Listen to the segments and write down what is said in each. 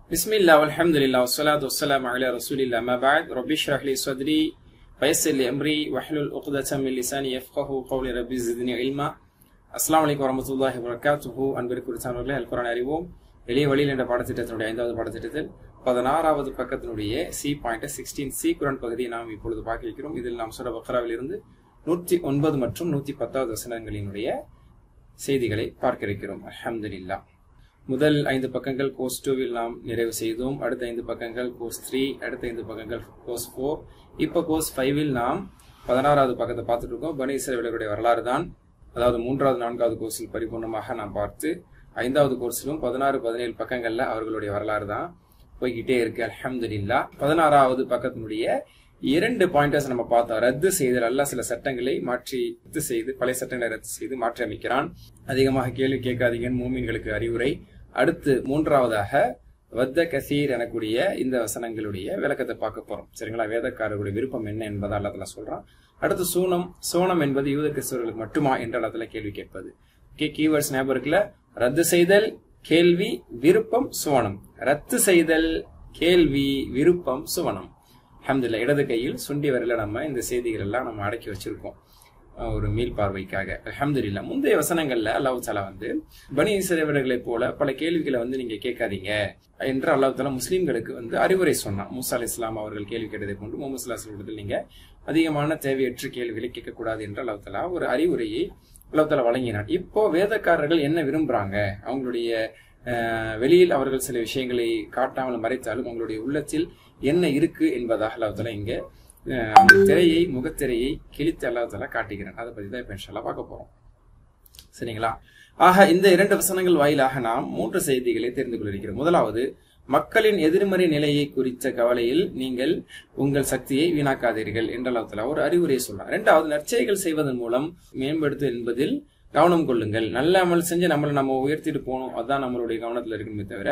بسم الله والحمد لله والصلاة والسلام على رسول الله ما بعد رب اشرح لي صدري ويسر لي أمري واحلل عقدة من لساني يفقه قولي ربي زدني علما அஸ்லாம் வலைக்கம் வரமத்துல்லாஹி வரகாத்துஹு அன்பிற்கு குறித்தானவர்களே அல் குரான் அறிவோம் எளிய வழியில் என்ற பாடத்திட்டத்தினுடைய ஐந்தாவது பாடத்திட்டத்தில் பதினாறாவது பக்கத்தினுடைய C point sixteen C Quran பகுதியை நாம் இப்பொழுது பார்க்க இருக்கிறோம் இதில் நாம் சுர பக்ராவில் இருந்து நூற்றி ஒன்பது மற்றும் நூற்றி பத்தாவது வசனங்களினுடைய செய்திகளை பார்க்க இருக்கிறோம் அஹமதுல்லா முதல் ஐந்து பக்கங்கள் கோர்ஸ் டூவில் நாம் நிறைவு செய்தோம் அடுத்த ஐந்து பக்கங்கள் கோர்ஸ் த்ரீ அடுத்த ஐந்து பக்கங்கள் கோர்ஸ் ஃபோர் இப்போ கோர்ஸ் ஃபைவில் நாம் பதினாறாவது பக்கத்தை பார்த்துட்டு இருக்கோம் பனி இஸ்ரேலுடைய வரலாறு தான் அதாவது மூன்றாவது நான்காவது கோர்ஸில் பரிபூர்ணமாக நாம் பார்த்து ஐந்தாவது கோர்ஸிலும் பதினாறு பதினேழு பக்கங்கள்ல அவர்களுடைய வரலாறு தான் போய்கிட்டே இருக்கு அலமதுல்லா பதினாறாவது பக்கத்தினுடைய இரண்டு பாயிண்டர்ஸ் நம்ம பார்த்தோம் ரத்து செய்தல் அல்ல சில சட்டங்களை மாற்றி ரத்து செய்து பழைய சட்டங்களை ரத்து செய்து மாற்றி அமைக்கிறான் அதிகமாக கேள்வி கேட்காதீங்கன்னு மூமின்களுக்கு அறிவுரை அடுத்து மூன்றாவதாக வத்த கசீர் எனக்கூடிய இந்த வசனங்களுடைய விளக்கத்தை பார்க்க போறோம் சரிங்களா வேதக்காரர்களுடைய விருப்பம் என்ன என்பதை அல்லத்துல சொல்றான் அடுத்து சூனம் சோனம் என்பது யூத கிறிஸ்தவர்களுக்கு மட்டுமா என்ற இடத்துல கேள்வி கேட்பது ஓகே கீவேர்ட்ஸ் ஞாபகம் இருக்குல்ல ரத்து செய்தல் கேள்வி விருப்பம் சுவனம் ரத்து செய்தல் கேள்வி விருப்பம் சுவனம் அஹமதுல்ல இடது கையில் சுண்டி வரல நம்ம இந்த செய்திகள் எல்லாம் நம்ம அடக்கி வச்சிருக்கோம் ஒரு மீள் பார்வைக்காக அஹமதுல்லா முந்தைய வசனங்கள்ல அல்லாஹ் தாலா வந்து பனி இசைவர்களைப் போல பல கேள்விகளை வந்து நீங்க கேட்காதீங்க என்று அல்லாஹ் தாலா முஸ்லீம்களுக்கு வந்து அறிவுரை சொன்னான் மூசா அலி இஸ்லாம் அவர்கள் கேள்வி கேட்டதை கொண்டு முகமது சல்லாஹ் நீங்க அதிகமான தேவையற்ற கேள்விகளை கேட்கக்கூடாது என்று அல்லாஹ் தாலா ஒரு அறிவுரையை அல்லாஹ் தாலா வழங்கினான் இப்போ வேதக்காரர்கள் என்ன விரும்புறாங்க அவங்களுடைய வெளியில் அவர்கள் சில விஷயங்களை காட்டாமல் மறைத்தாலும் அவங்களுடைய உள்ளத்தில் என்ன இருக்கு என்பதாக அல்லாஹ் தாலா இங்க அந்த திரையை முகத்திரையை கிழித்து அல்லாஹால காட்டுகிறேன் அதை பத்தி தான் இப்ப இன்ஷால்லா பார்க்க போறோம் சரிங்களா ஆக இந்த இரண்டு வசனங்கள் வாயிலாக நாம் மூன்று செய்திகளை தெரிந்து கொள்கிறோம் முதலாவது மக்களின் எதிர்மறை நிலையை குறித்த கவலையில் நீங்கள் உங்கள் சக்தியை வீணாக்காதீர்கள் என்றளவுல ஒரு அறிவுரையை சொல்லலாம் இரண்டாவது நற்செய்கள் செய்வதன் மூலம் மேம்படுத்து என்பதில் கவனம் கொள்ளுங்கள் நல்ல அமல் செஞ்சு நம்மளை நம்ம உயர்த்திட்டு போகணும் அதுதான் நம்மளுடைய கவனத்தில் இருக்கணுமே தவிர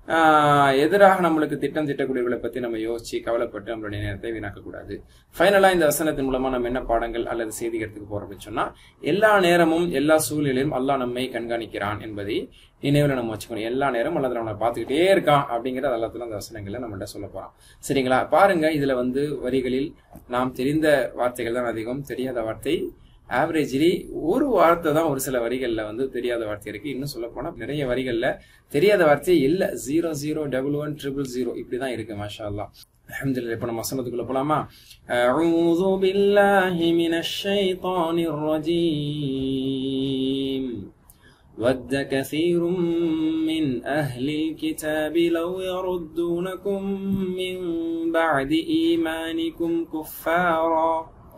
எதிராக நம்மளுக்கு திட்டம் திட்டக்கூடியவர்களை பத்தி நம்ம யோசிச்சு கவலைப்பட்டு நம்மளுடைய நேரத்தை வீணாக்கக்கூடாது ஃபைனலா இந்த வசனத்தின் மூலமா நம்ம என்ன பாடங்கள் அல்லது செய்திகளுக்கு போறோம் சொன்னா எல்லா நேரமும் எல்லா சூழ்நிலையிலும் அல்லாஹ் நம்மை கண்காணிக்கிறான் என்பதை நினைவுல நம்ம வச்சுக்கணும் எல்லா நேரமும் அல்லது நம்மளை பார்த்துக்கிட்டே இருக்கான் அப்படிங்கிற எல்லாத்துல அந்த வசனங்கள்ல நம்மள்ட்ட சொல்ல போறோம் சரிங்களா பாருங்க இதுல வந்து வரிகளில் நாம் தெரிந்த வார்த்தைகள் தான் அதிகம் தெரியாத வார்த்தை ஆவரேஜ்லி ஒரு வார்த்தை தான் ஒரு சில வரிகள்ல வந்து தெரியாத வார்த்தை இருக்கு இன்னும் சொல்ல போனா நிறைய வரிகள்ல தெரியாத வார்த்தையே இல்ல zero zero double one triple zero இப்படிதான் இருக்கு மாஷா அல்லா அஹமதுல்லா இப்ப நம்ம வசனத்துக்குள்ள போலாமா أعوذ بالله من الشيطان الرجيم ود كثير من أهل الكتاب لو يردونكم من بعد إيمانكم كفارا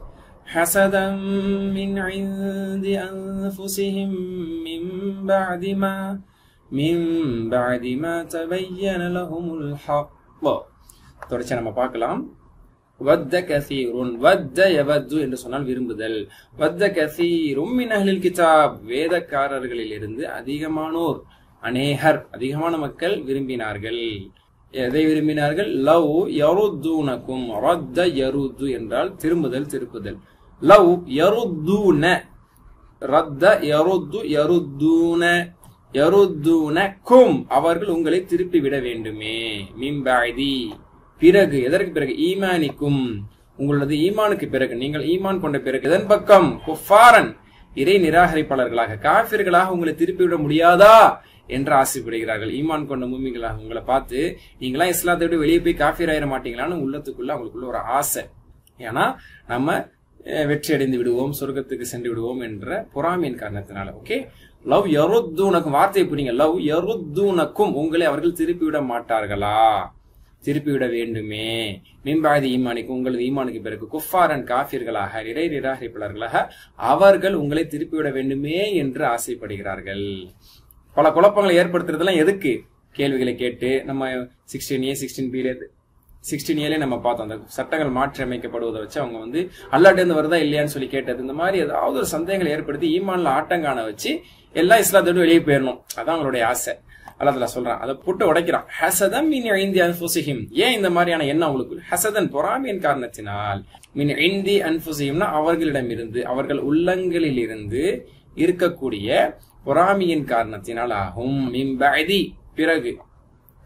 حسدا من عند أنفسهم من بعد ما من بعد ما تبين لهم الحق தொடர்ச்சி நம்ம பார்க்கலாம் வத்த கசீருன் வத்த எவது என்று சொன்னால் விரும்புதல் வத்த கசீரும் மின் அஹ்லில் கிதாப் வேதக்காரர்களில் இருந்து அதிகமானோர் அநேகர் அதிகமான மக்கள் விரும்பினார்கள் எதை விரும்பினார்கள் லவ் யருத்தூனக்கும் ரத்த யருத்து என்றால் திரும்புதல் திருப்புதல் லவ் யருத்தூன ரத்த யருத்து யருத்தூன யருத்தூனக்கும் அவர்கள் உங்களை திருப்பி விட வேண்டுமே மிம்பாதி பிறகு எதற்கு பிறகு ஈமானிக்கும் உங்களது ஈமானுக்கு பிறகு நீங்கள் ஈமான் கொண்ட பிறகு இதன் பக்கம் குஃபாரன் இறை நிராகரிப்பாளர்களாக காபிர்களாக உங்களை திருப்பி விட முடியாதா என்று ஆசைப்படுகிறார்கள் ஈமான் கொண்ட மூமிகளாக உங்களை பார்த்து நீங்களாம் இஸ்லாத்தை விட்டு வெளியே போய் காஃபீர் ஆயிட மாட்டீங்களான்னு உள்ளத்துக்குள்ள அவங்களுக்குள்ள ஒரு ஆசை ஏன்னா நம்ம வெற்றி அடைந்து விடுவோம் சொர்க்கத்துக்கு சென்று விடுவோம் என்ற பொறாமையின் காரணத்தினால ஓகே லவ் யருத்தூனக்கும் வார்த்தையை புரியுங்க லவ் யருத்தூனக்கும் உங்களை அவர்கள் திருப்பி விட மாட்டார்களா திருப்பிவிட வேண்டுமே மின்பாதி ஈமானுக்கு உங்களது ஈமானுக்கு பிறகு குஃபாரன் காஃபிர்களாக இறை நிராகரிப்பாளர்களாக அவர்கள் உங்களை திருப்பிவிட வேண்டுமே என்று ஆசைப்படுகிறார்கள் பல குழப்பங்களை ஏற்படுத்துறதுலாம் எதுக்கு கேள்விகளை கேட்டு நம்ம சிக்ஸ்டீன் ஏ சிக்ஸ்டீன் பில சிக்ஸ்டீன் ஏலே நம்ம பார்த்தோம் அந்த சட்டங்கள் மாற்றி அமைக்கப்படுவதை வச்சு அவங்க வந்து அல்லாட்டேருந்து வருதா இல்லையான்னு சொல்லி கேட்டது இந்த மாதிரி ஏதாவது ஒரு சந்தேகங்களை ஏற்படுத்தி ஈமான்ல ஆட்டங்கான வச்சு எல்லா இஸ்லாத்தோடு வெளியே போயிடணும் அதான் அவங்களுடைய ஆசை அல்லதுல சொல்றான் அதை புட்டு உடைக்கிறான் ஹசதம் மின் ஐந்தி அன்புசிஹிம் ஏன் இந்த மாதிரியான எண்ணம் அவங்களுக்கு ஹசதன் பொறாமையின் காரணத்தினால் மின் ஐந்தி அன்புசிஹிம்னா அவர்களிடம் இருந்து அவர்கள் உள்ளங்களில் இருந்து இருக்கக்கூடிய பொறாமையின் காரணத்தினால் ஆகும் மிம்பதி பிறகு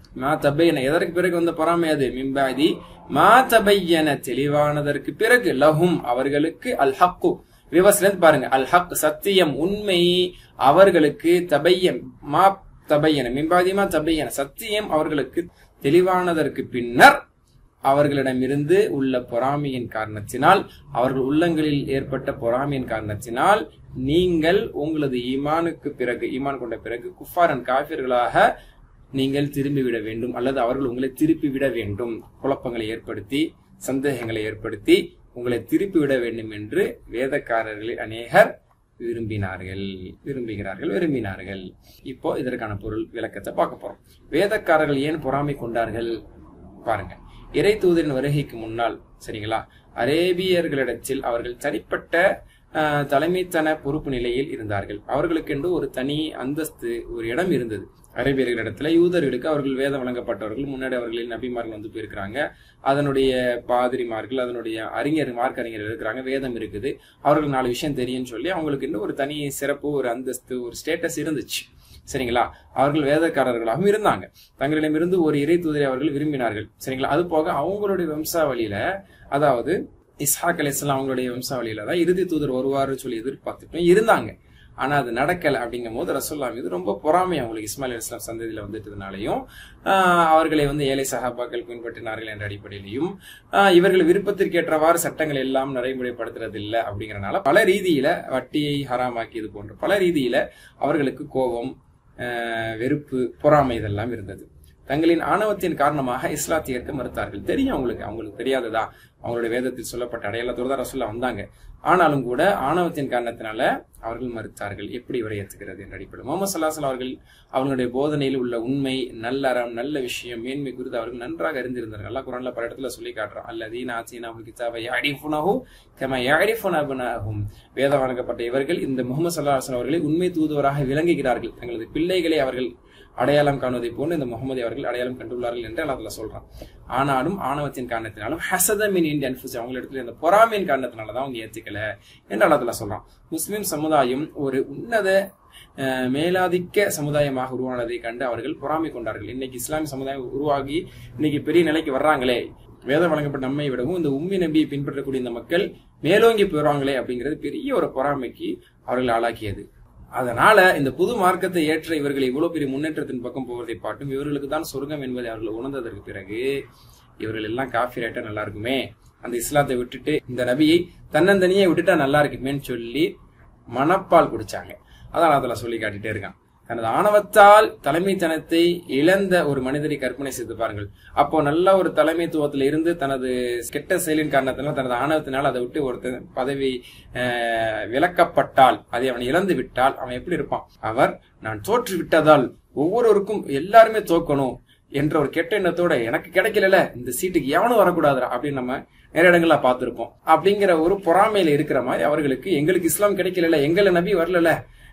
மா தபையன எதற்கு பிறகு வந்த பொறாமை அது மிம்பாதி மா தபையன தெளிவானதற்கு பிறகு லஹும் அவர்களுக்கு அல் ஹக்கு விவசாயம் பாருங்க அல் ஹக் சத்தியம் உண்மை அவர்களுக்கு தபையன் மா தபையன மிம்பாதி மா தபையன சத்தியம் அவர்களுக்கு தெளிவானதற்கு பின்னர் அவர்களிடமிருந்து உள்ள பொறாமையின் காரணத்தினால் அவர்கள் உள்ளங்களில் ஏற்பட்ட பொறாமையின் காரணத்தினால் நீங்கள் உங்களது ஈமானுக்கு பிறகு ஈமான் கொண்ட பிறகு குஃபாரன் காபிர்களாக நீங்கள் திரும்பி விட வேண்டும் அல்லது அவர்கள் உங்களை திருப்பி விட வேண்டும் குழப்பங்களை ஏற்படுத்தி சந்தேகங்களை ஏற்படுத்தி உங்களை திருப்பி விட வேண்டும் என்று வேதக்காரர்களில் அநேகர் விரும்பினார்கள் விரும்புகிறார்கள் விரும்பினார்கள் இப்போ இதற்கான பொருள் விளக்கத்தை பார்க்க போறோம் வேதக்காரர்கள் ஏன் பொறாமை கொண்டார்கள் பாருங்க இறை தூதரின் வருகைக்கு முன்னால் சரிங்களா அரேபியர்களிடத்தில் அவர்கள் தனிப்பட்ட ஆஹ், தலைமைத்தன பொறுப்பு நிலையில் இருந்தார்கள் அவர்களுக்கென்று ஒரு தனி அந்தஸ்து ஒரு இடம் இருந்தது அரேபியர்களிடத்துல யூதர்களுக்கு அவர்கள் வேதம் வழங்கப்பட்டவர்கள் முன்னாடி அவர்களின் நபிமார்கள் வந்து போயிருக்கிறாங்க அதனுடைய பாதிரிமார்கள் அதனுடைய அறிஞர் மார்க் அறிஞர் இருக்கிறாங்க வேதம் இருக்குது அவர்கள் நாலு விஷயம் தெரியும்னு சொல்லி அவங்களுக்கு இன்னும் ஒரு தனி சிறப்பு ஒரு அந்தஸ்து ஒரு ஸ்டேட்டஸ் இருந்துச்சு சரிங்களா அவர்கள் வேதக்காரர்களாகவும் இருந்தாங்க தங்களிடமிருந்து ஒரு இறை தூதரை அவர்கள் விரும்பினார்கள் சரிங்களா அது போக அவங்களுடைய வம்சாவளியில அதாவது இஸ்ஹாக் அலிஸ்லாம் அவங்களுடைய வம்சாவளியில தான் இறுதி தூதர் வருவாருன்னு சொல்லி எதிர்பார்த்துட்டு இருந்தாங்க ஆனா அது நடக்கல அப்படிங்கும் போது ரசோல்லா மீது ரொம்ப பொறாமை அவங்களுக்கு இஸ்மாயில் அலி இஸ்லாம் சந்ததியில வந்துட்டதுனாலையும் ஆஹ், அவர்களை வந்து ஏழை சகாபாக்கள் பின்பற்றினார்கள் என்ற அடிப்படையிலையும் ஆஹ், இவர்கள் விருப்பத்திற்கேற்றவாறு சட்டங்கள் எல்லாம் நடைமுறைப்படுத்துறது இல்லை அப்படிங்கறனால பல ரீதியில வட்டியை ஹராமாக்கியது போன்ற பல ரீதியில அவர்களுக்கு கோபம் ஆஹ், வெறுப்பு பொறாமை இதெல்லாம் இருந்தது தங்களின் ஆணவத்தின் காரணமாக இஸ்லாத்தை ஏற்க மறுத்தார்கள் தெரியும் அவங்களுக்கு அவங்களுக்கு தெரியாததா அவங்களுடைய வேதத்தில் சொல்லப்பட்ட அடையாளத்தோடு தான் ரசூல்லா வந்தாங்க ஆனாலும் கூட ஆணவத்தின் காரணத்தினால அவர்கள் மறுத்தார்கள் எப்படி இவரை ஏற்றுக்கிறது என்ற அடிப்படையில் முகமது சல்லாஹல் அவர்கள் அவங்களுடைய போதனையில் உள்ள உண்மை நல்லறம் நல்ல விஷயம் மேன்மை குறித்து அவர்கள் நன்றாக அறிந்திருந்தார்கள் அல்லாஹ் குரான்ல பல இடத்துல சொல்லி காட்டுறான் அல்லதீன் ஆச்சீனா கிதாபை யாரிஃபுனஹு கம யாரிஃபுன அபுனஹும் வேதம் வழங்கப்பட்ட இவர்கள் இந்த முகமது சல்லாஹ் அவர்களை உண்மை தூதுவராக விளங்குகிறார்கள் தங்களது பிள்ளைகளை அவர்கள் அடையாளம் காணுவதை போன்று இந்த முகமது அவர்கள் அடையாளம் கண்டுள்ளார்கள் என்று அல்லாஹ் சொல்றான் ஆனாலும் ஆணவத்தின் காரணத்தினாலும் ஹசதமின் இந்தியன் ஃபுஸ் அவங்களிடத்துல இந்த பொறாமையின் காரணத்தினால தான் அவங்க ஏத்துக்கல என்று அல்லாஹ் சொல்றான் முஸ்லிம் சமுதாயம் ஒரு உன்னத அஹ், மேலாதிக்க சமுதாயமாக உருவானதை கண்டு அவர்கள் பொறாமை கொண்டார்கள் இன்னைக்கு இஸ்லாமிய சமுதாயம் உருவாகி இன்னைக்கு பெரிய நிலைக்கு வர்றாங்களே வேதம் வழங்கப்பட்ட நம்மை விடவும் இந்த உம்மி நபியை பின்பற்றக்கூடிய இந்த மக்கள் மேலோங்கி போறாங்களே அப்படிங்கிறது பெரிய ஒரு பொறாமைக்கு அவர்கள் ஆளாக்கியது அதனால இந்த புது மார்க்கத்தை ஏற்ற இவர்கள் இவ்வளவு பெரிய முன்னேற்றத்தின் பக்கம் போவதை பாட்டும் இவர்களுக்கு தான் சொர்க்கம் என்பதை அவர்கள் உணர்ந்ததற்கு பிறகு இவர்கள் எல்லாம் காஃபி ரேட்டா நல்லா இருக்குமே அந்த இஸ்லாத்தை விட்டுட்டு இந்த நபியை தன்னந்தனியே விட்டுட்டா நல்லா இருக்குமேன்னு சொல்லி மனப்பால் குடிச்சாங்க அதான் அதில் சொல்லி காட்டிட்டே இருக்கான் தனது ஆணவத்தால் தலைமைத்தனத்தை இழந்த ஒரு மனிதரை கற்பனை செய்து பாருங்கள் அப்போ நல்ல ஒரு தலைமைத்துவத்தில் இருந்து தனது கெட்ட செயலின் காரணத்தினால் தனது ஆணவத்தினால் அதை விட்டு ஒருத்தன் பதவி அஹ், விலக்கப்பட்டால் அதை அவன் இழந்து விட்டால் அவன் எப்படி இருப்பான் அவர் நான் தோற்று விட்டதால் ஒவ்வொருவருக்கும் எல்லாருமே தோக்கணும் என்ற ஒரு கெட்ட எண்ணத்தோட எனக்கு கிடைக்கல இந்த சீட்டுக்கு எவனும் வரக்கூடாதுடா அப்படின்னு நம்ம நிறைய இடங்கள்ல பார்த்திருப்போம் அப்படிங்கிற ஒரு பொறாமையில இருக்கிற மாதிரி அவர்களுக்கு எங்களுக்கு இஸ்லாம் கிடைக்கல எங்களை நபி வரல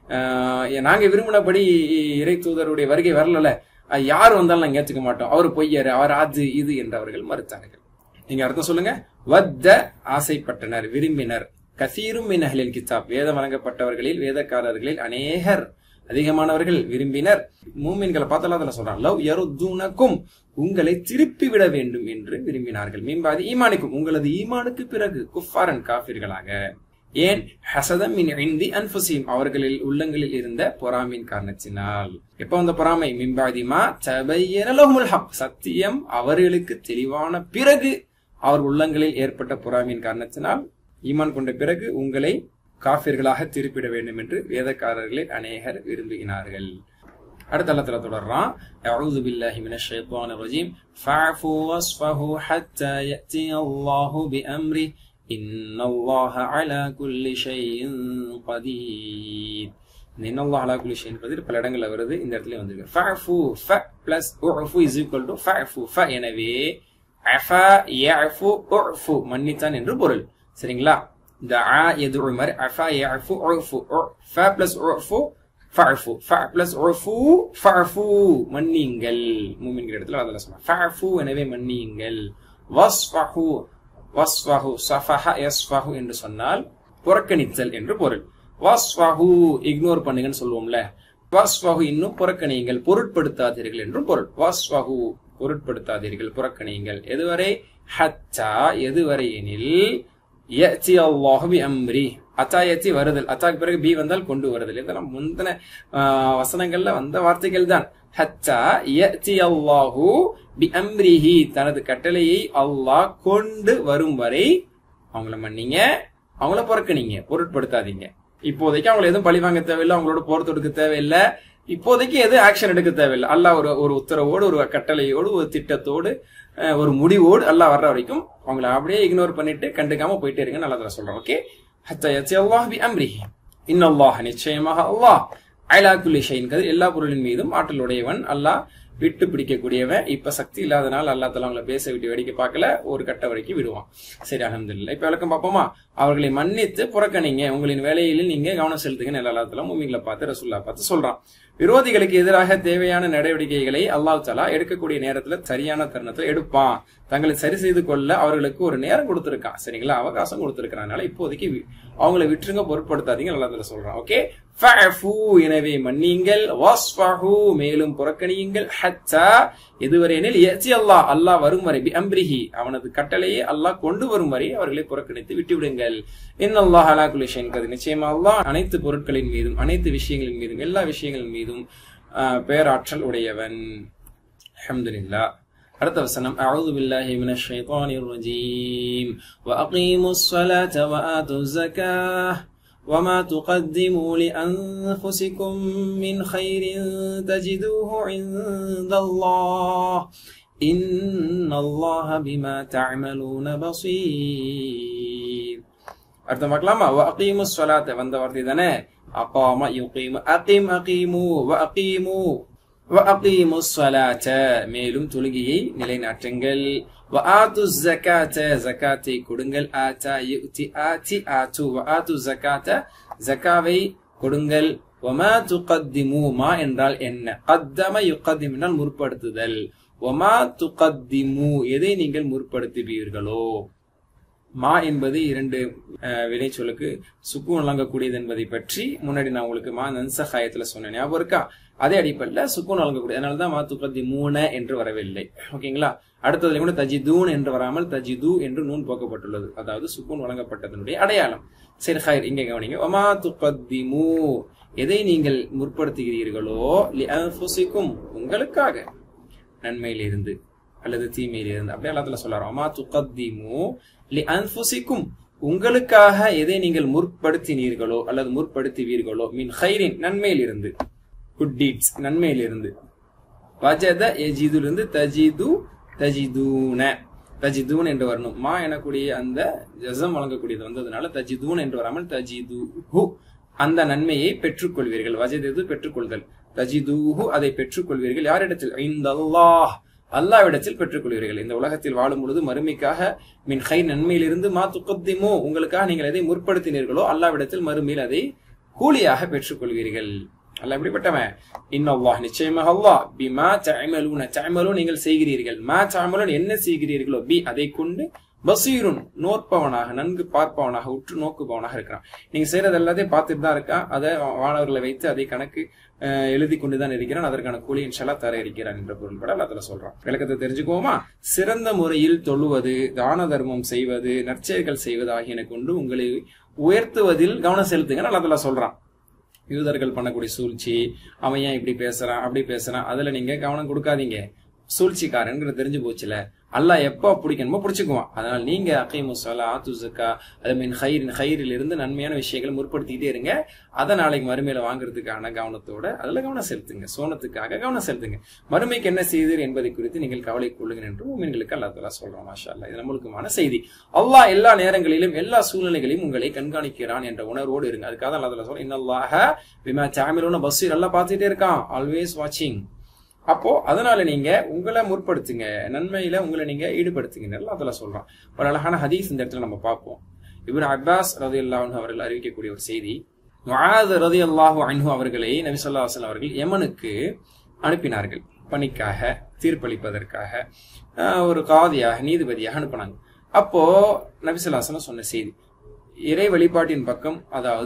ஆஹ் நாங்க விரும்பினபடி இறை தூதருடைய வருகை வரல அஹ் யார் வந்தாலும் நாங்க ஏத்துக்க மாட்டோம் அவர் பொய்யர் அவர் அது இது என்று அவர்கள் மறுத்தார்கள் நீங்க அர்த்தம் சொல்லுங்க வத்த ஆசைப்பட்டனர் விரும்பினர் கசீரும் மின் அஹ்லில் கிதாப் வேதம் வழங்கப்பட்டவர்களில் வேதக்காரர்களில் அநேகர் அதிகமானவர்கள் விரும்பினர் மூமின்களை பார்த்தாலும் அதில் சொல்றான் லவ் யருத்துனக்கும் உங்களை திருப்பி விட வேண்டும் என்று விரும்பினார்கள் மீன்பாதி ஈமானிக்கும் உங்களது ஈமானுக்கு பிறகு குஃபாரன் காபிர்களாக ஏன் ஹசதம் மின் இந்தி அன்புசீம் அவர்களில் உள்ளங்களில் இருந்த பொறாமின் காரணத்தினால் எப்ப வந்த பொறாமை மின்பாதிமா தபையனலஹுல் ஹக் சத்தியம் அவர்களுக்கு தெளிவான பிறகு அவர் உள்ளங்களில் ஏற்பட்ட பொறாமையின் காரணத்தினால் ஈமான் கொண்ட பிறகு உங்களை காபிர்களாக திருப்பிட வேண்டும் என்று வேதக்காரர்களில் அநேகர் விரும்புகிறார்கள் அடுத்த அல்லத்துல தொடர்றான் أعوذ بالله من الشيطان الرجيم فاعفوا واصفحوا حتى يأتي الله بأمره إن الله على كل شيء قدير இந்த இன்னல்லாஹ் அலா குலி ஷைன் பதில் பல இடங்கள்ல வருது இந்த இடத்துல வந்திருக்கு ஃபஅஃபு ஃப பிளஸ் உஃபு இஸ் ஈக்குவல் டு ஃபஅஃபு ஃப எனவே அஃபா யஃபு உஃபு மன்னித்தான் என்று பொருள் சரிங்களா இந்த ஆ எது மாதிரி அஃபா யஃபு உஃபு ஃப பிளஸ் உஃபு ஃபஅஃபு ஃப பிளஸ் உஃபு ஃபஅஃபு மன்னியுங்கள் மூமின்கிற இடத்துல அதெல்லாம் சொன்னா ஃபஅஃபு எனவே மன்னியுங்கள் வஸ்ஃபஹு வஸ்ஃபஹு சஃபஹ யஸ்ஃபஹு என்று சொன்னால் புறக்கணித்தல் என்று பொருள் வஸ்ஃபஹு இக்னோர் பண்ணுங்கன்னு சொல்லுவோம்ல வாஸ்வாகு இன்னும் புறக்கணியுங்கள் பொருட்படுத்தாதீர்கள் என்றும் பொருள் வாஸ்வாகு பொருட்படுத்தாதீர்கள் புறக்கணியுங்கள் எதுவரை ஹத்தா எதுவரை எனில் யத்தி அல்லாஹு பி அம்ரி அத்தா யத்தி வருதல் அத்தாக்கு பிறகு பி வந்தால் கொண்டு வருதல் இதெல்லாம் முந்தின ஆஹ், வசனங்கள்ல வந்த வார்த்தைகள் தான் ஹத்தா யத்தி அல்லாஹு பி அம்ரிஹி தனது கட்டளையை அல்லாஹ் கொண்டு வரும் வரை அவங்கள மன்னிங்க அவங்கள புறக்கணிங்க பொருட்படுத்தாதீங்க இப்போதைக்கு அவங்கள எதுவும் பழி வாங்க தேவையில்லை அவங்களோட போர் தொடுக்க தேவையில்லை இப்போதைக்கு எதுவும் ஆக்ஷன் எடுக்க தேவையில்லை அல்லாஹ் ஒரு ஒரு உத்தரவோடு ஒரு கட்டளையோடு ஒரு திட்டத்தோடு அஹ், ஒரு முடிவோடு அல்லாஹ் வர்ற வரைக்கும் அவங்கள அப்படியே இக்னோர் பண்ணிட்டு கண்டுக்காம போயிட்டே இருங்க நல்லா சொல்றேன் ஓகே ஹத்தா யத்தி அல்லாஹ் பி அம்ரிஹி இன்னல்லாஹ் நிச்சயமாக அல்லாஹ் அயலா குல்லி ஷைன்கிறது எல்லா பொருளின் மீதும் ஆற்றல் உடையவன் அல்லாஹ் விட்டு பிடிக்கக்கூடியவன் இப்ப சக்தி இல்லாதனால அல்லா தலா அவங்களை பேச விட்டு வேடிக்கை பார்க்கல ஒரு கட்ட வரைக்கும் விடுவான் சரி அலமதுல்ல இப்ப விளக்கம் பார்ப்போமா அவர்களை மன்னித்து புறக்கணிங்க உங்களின் வேலையில் நீங்க கவனம் செலுத்துங்க அல்லா தலா மூமிகளை பார்த்து ரசுல்லா பார்த்து சொல்றான் விரோதிகளுக்கு எதிராக தேவையான நடவடிக்கைகளை அல்லாஹ் தலா எடுக்கக்கூடிய நேரத்துல சரியான தருணத்துல எடுப்பான் தங்களை சரி செய்து கொள்ள அவர்களுக்கு ஒரு நேரம் கொடுத்திருக்கான் சரிங்களா அவகாசம் கொடுத்திருக்கிறனால இப்போதைக்கு வி- அவங்களை விட்டுருங்க பொருட்படுத்தாதீங்க நல்லா தலா சொல்றான் ஓகே ஃபஅஃபு எனவே மன்னியுங்கள் வாஸ்ஃபஹு மேலும் புறக்கணியுங்கள் ஹத்தா எதுவரை எனில் யத்தி அல்லாஹ் அல்லாஹ் வரும் வரை பி அம்ரிஹி அவனது கட்டளையை அல்லாஹ் கொண்டு வரும் வரை அவர்களை புறக்கணித்து விட்டுவிடுங்கள் இன்னல்லாஹ் அலா குல்லி ஷைன் கது நிச்சயமா அல்லாஹ் அனைத்து பொருட்களின் மீதும் அனைத்து விஷயங்களின் மீதும் எல்லா விஷயங்களின் மீதும் ஆஹ், பேராற்றல் உடையவன் அல்ஹம்துலில்லாஹ் அடுத்த வசனம் அவுது பில்லாஹி மினஷ் ஷைத்தானிர் ரஜீம் வஅகீமுஸ் ஸலாத வஆத்துஸ் ஸகாஹ் وما تقدموا لأنفسكم من خير تجدوه عند الله إن الله بما تعملون بصير அர்த்தம் பார்க்கலாமா வ அகீமு ஸலாத்த வந்த வார்த்தை தானே அகாம யுகீமு அகீம் அகீமு வ அகீமு வ அகீமு ஸலாத்த மேலும் தொழுகையை நிலைநாட்டுங்கள் வ ஆத்து ஜகாத்த ஜகாத்தை கொடுங்கள் ஆத்தா யுத்தி ஆத்தி ஆத்து வ ஆத்து ஜகாத்த ஜகாவை கொடுங்கள் வமா துகத்திமு மா என்றால் என்ன கத்தம யுகத்திம் என்றால் முற்படுத்துதல் வமா துகத்திமு எதை நீங்கள் முற்படுத்துவீர்களோ மா என்பது இரண்டு அஹ், வினைச்சொல்லுக்கு சுக்கூன் வழங்கக்கூடியது என்பதை பற்றி முன்னாடி நான் உங்களுக்கு மா நன்சகாயத்துல சொன்னேன் ஞாபகம் இருக்கா அதே அடிப்படையில் சுக்கூன் வழங்கக்கூடிய அதனால தான் மா துக்கத்தி மூண என்று வரவில்லை ஓகேங்களா அடுத்ததுல கூட தஜிதூன் என்று வராமல் தஜிது என்று நூன் போக்கப்பட்டுள்ளது அதாவது சுக்கூன் வழங்கப்பட்டதனுடைய அடையாளம் சரி ஹைர் இங்க கவனிங்க ஒமா துக்கத்திமு எதை நீங்கள் முற்படுத்துகிறீர்களோ லி அன்ஃபுசிக்கும் உங்களுக்காக நன்மையிலிருந்து அல்லது தீமையிலிருந்து அப்படியே அல்லாத்துல சொல்றாரு அமா துகத்திமு லி அன்ஃபுசிக்கும் உங்களுக்காக எதை நீங்கள் முற்படுத்தினீர்களோ அல்லது முற்படுத்துவீர்களோ மீன் ஹைரின் நன்மையிலிருந்து குட் டீட்ஸ் நன்மையிலிருந்து வஜத எஜிதுலிருந்து தஜிது தஜிதூன தஜிதூன் என்று வரணும் மா எனக்கூடிய அந்த ஜசம் வழங்கக்கூடியது வந்ததுனால தஜிதூன் என்று வராமல் தஜிது அந்த நன்மையை பெற்றுக்கொள்வீர்கள் வஜதது பெற்றுக்கொள்தல் தஜிதூஹு அதை பெற்றுக்கொள்வீர்கள் யாரிடத்தில் இந்த அல்லாஹ் அல்லாவிடத்தில் பெற்றுக்கொள்வீர்கள் இந்த உலகத்தில் வாழும் பொழுது மறுமைக்காக மின் ஹை நன்மையிலிருந்து மா துக்கத்திமோ உங்களுக்காக நீங்கள் எதை முற்படுத்தினீர்களோ அல்லாவிடத்தில் மறுமையில் அதை கூலியாக பெற்றுக்கொள்வீர்கள் அல்லாஹ் எப்படிப்பட்டவன் இன்னல்லாஹ் நிச்சயமாக அல்லாஹ் பிமா தஅமலூன தஅமலூன் நீங்கள் செய்கிறீர்கள் மா தஅமலூன் என்ன செய்கிறீர்களோ பி அதை கொண்டு பசீருன் நோற்பவனாக நன்கு பார்ப்பவனாக உற்று நோக்குபவனாக இருக்கிறான் நீங்க செய்யறது எல்லாத்தையும் பார்த்துட்டு தான் இருக்கான் அதை மாணவர்களை வைத்து அதை கணக்கு அஹ், எழுதி கொண்டுதான் இருக்கிறான் அதற்கான கூலி இன்ஷால்லா தர இருக்கிறான் என்ற பொருள்பட அல்லத்துல சொல்றான் விளக்கத்தை தெரிஞ்சுக்கோமா சிறந்த முறையில் தொழுவது தான தர்மம் செய்வது நற்செயல்கள் செய்வது ஆகியன கொண்டு உங்களை உயர்த்துவதில் கவனம் செலுத்துங்க அல்லத்துல சொல்றான் யூதர்கள் பண்ணக்கூடிய சூழ்ச்சி அவன் ஏன் இப்படி பேசுறான் அப்படி பேசுறான் அதுல நீங்க கவனம் கொடுக்காதீங்க சூழ்ச்சிக்காரன்கிறது தெரிஞ்சு போச்சுல அல்லாஹ் எப்போ பிடிக்கணுமோ பிடிச்சுக்குவான் அதனால நீங்க அகைமு சலா ஆத்து ஜக்கா அது மீன் ஹைரின் ஹைரில் இருந்து நன்மையான விஷயங்களை முற்படுத்திக்கிட்டே இருங்க அதை நாளைக்கு மறுமையில வாங்குறதுக்கான கவனத்தோட அதுல கவனம் செலுத்துங்க சோனத்துக்காக கவனம் செலுத்துங்க மறுமைக்கு என்ன செய்தீர் என்பதை குறித்து நீங்கள் கவலை கொள்ளுங்கள் என்று மீன்களுக்கு அல்லா தலா சொல்றோம் மாஷா அல்லாஹ் இது நம்மளுக்குமான செய்தி அல்லாஹ் எல்லா நேரங்களிலும் எல்லா சூழ்நிலைகளையும் உங்களை கண்காணிக்கிறான் என்ற உணர்வோடு இருங்க அதுக்காக அல்லா தலா சொல்றேன் இன்னல்லாஹ பிமா சாமிலோன பஸ்ஸீர் எல்லாம் பார்த்துட்டே இருக்கான் ஆல்வேஸ் வாட்சிங் அப்போ அதனால நீங்க உங்களை முற்படுத்துங்க நன்மையில உங்களை நீங்க ஈடுபடுத்துங்க அதுல சொல்றான் ஒரு அழகான ஹதீஸ் இந்த இடத்துல நம்ம பார்ப்போம் இவர் அப்பாஸ் ரதி அல்லாஹ் அவர்கள் அறிவிக்கக்கூடிய ஒரு செய்தி முஆத் ரதி அல்லாஹு அன்ஹு அவர்களை நபி ஸல்லல்லாஹு அலைஹி வஸல்லம் அவர்கள் யமனுக்கு அனுப்பினார்கள் பணிக்காக தீர்ப்பளிப்பதற்காக ஆஹ், ஒரு காதியாக நீதிபதியாக அனுப்பினாங்க அப்போ நபி ஸல்லல்லாஹு அலைஹி வஸல்லம் சொன்ன செய்தி இறை வழிபாட்டின் பக்கம் அதாவது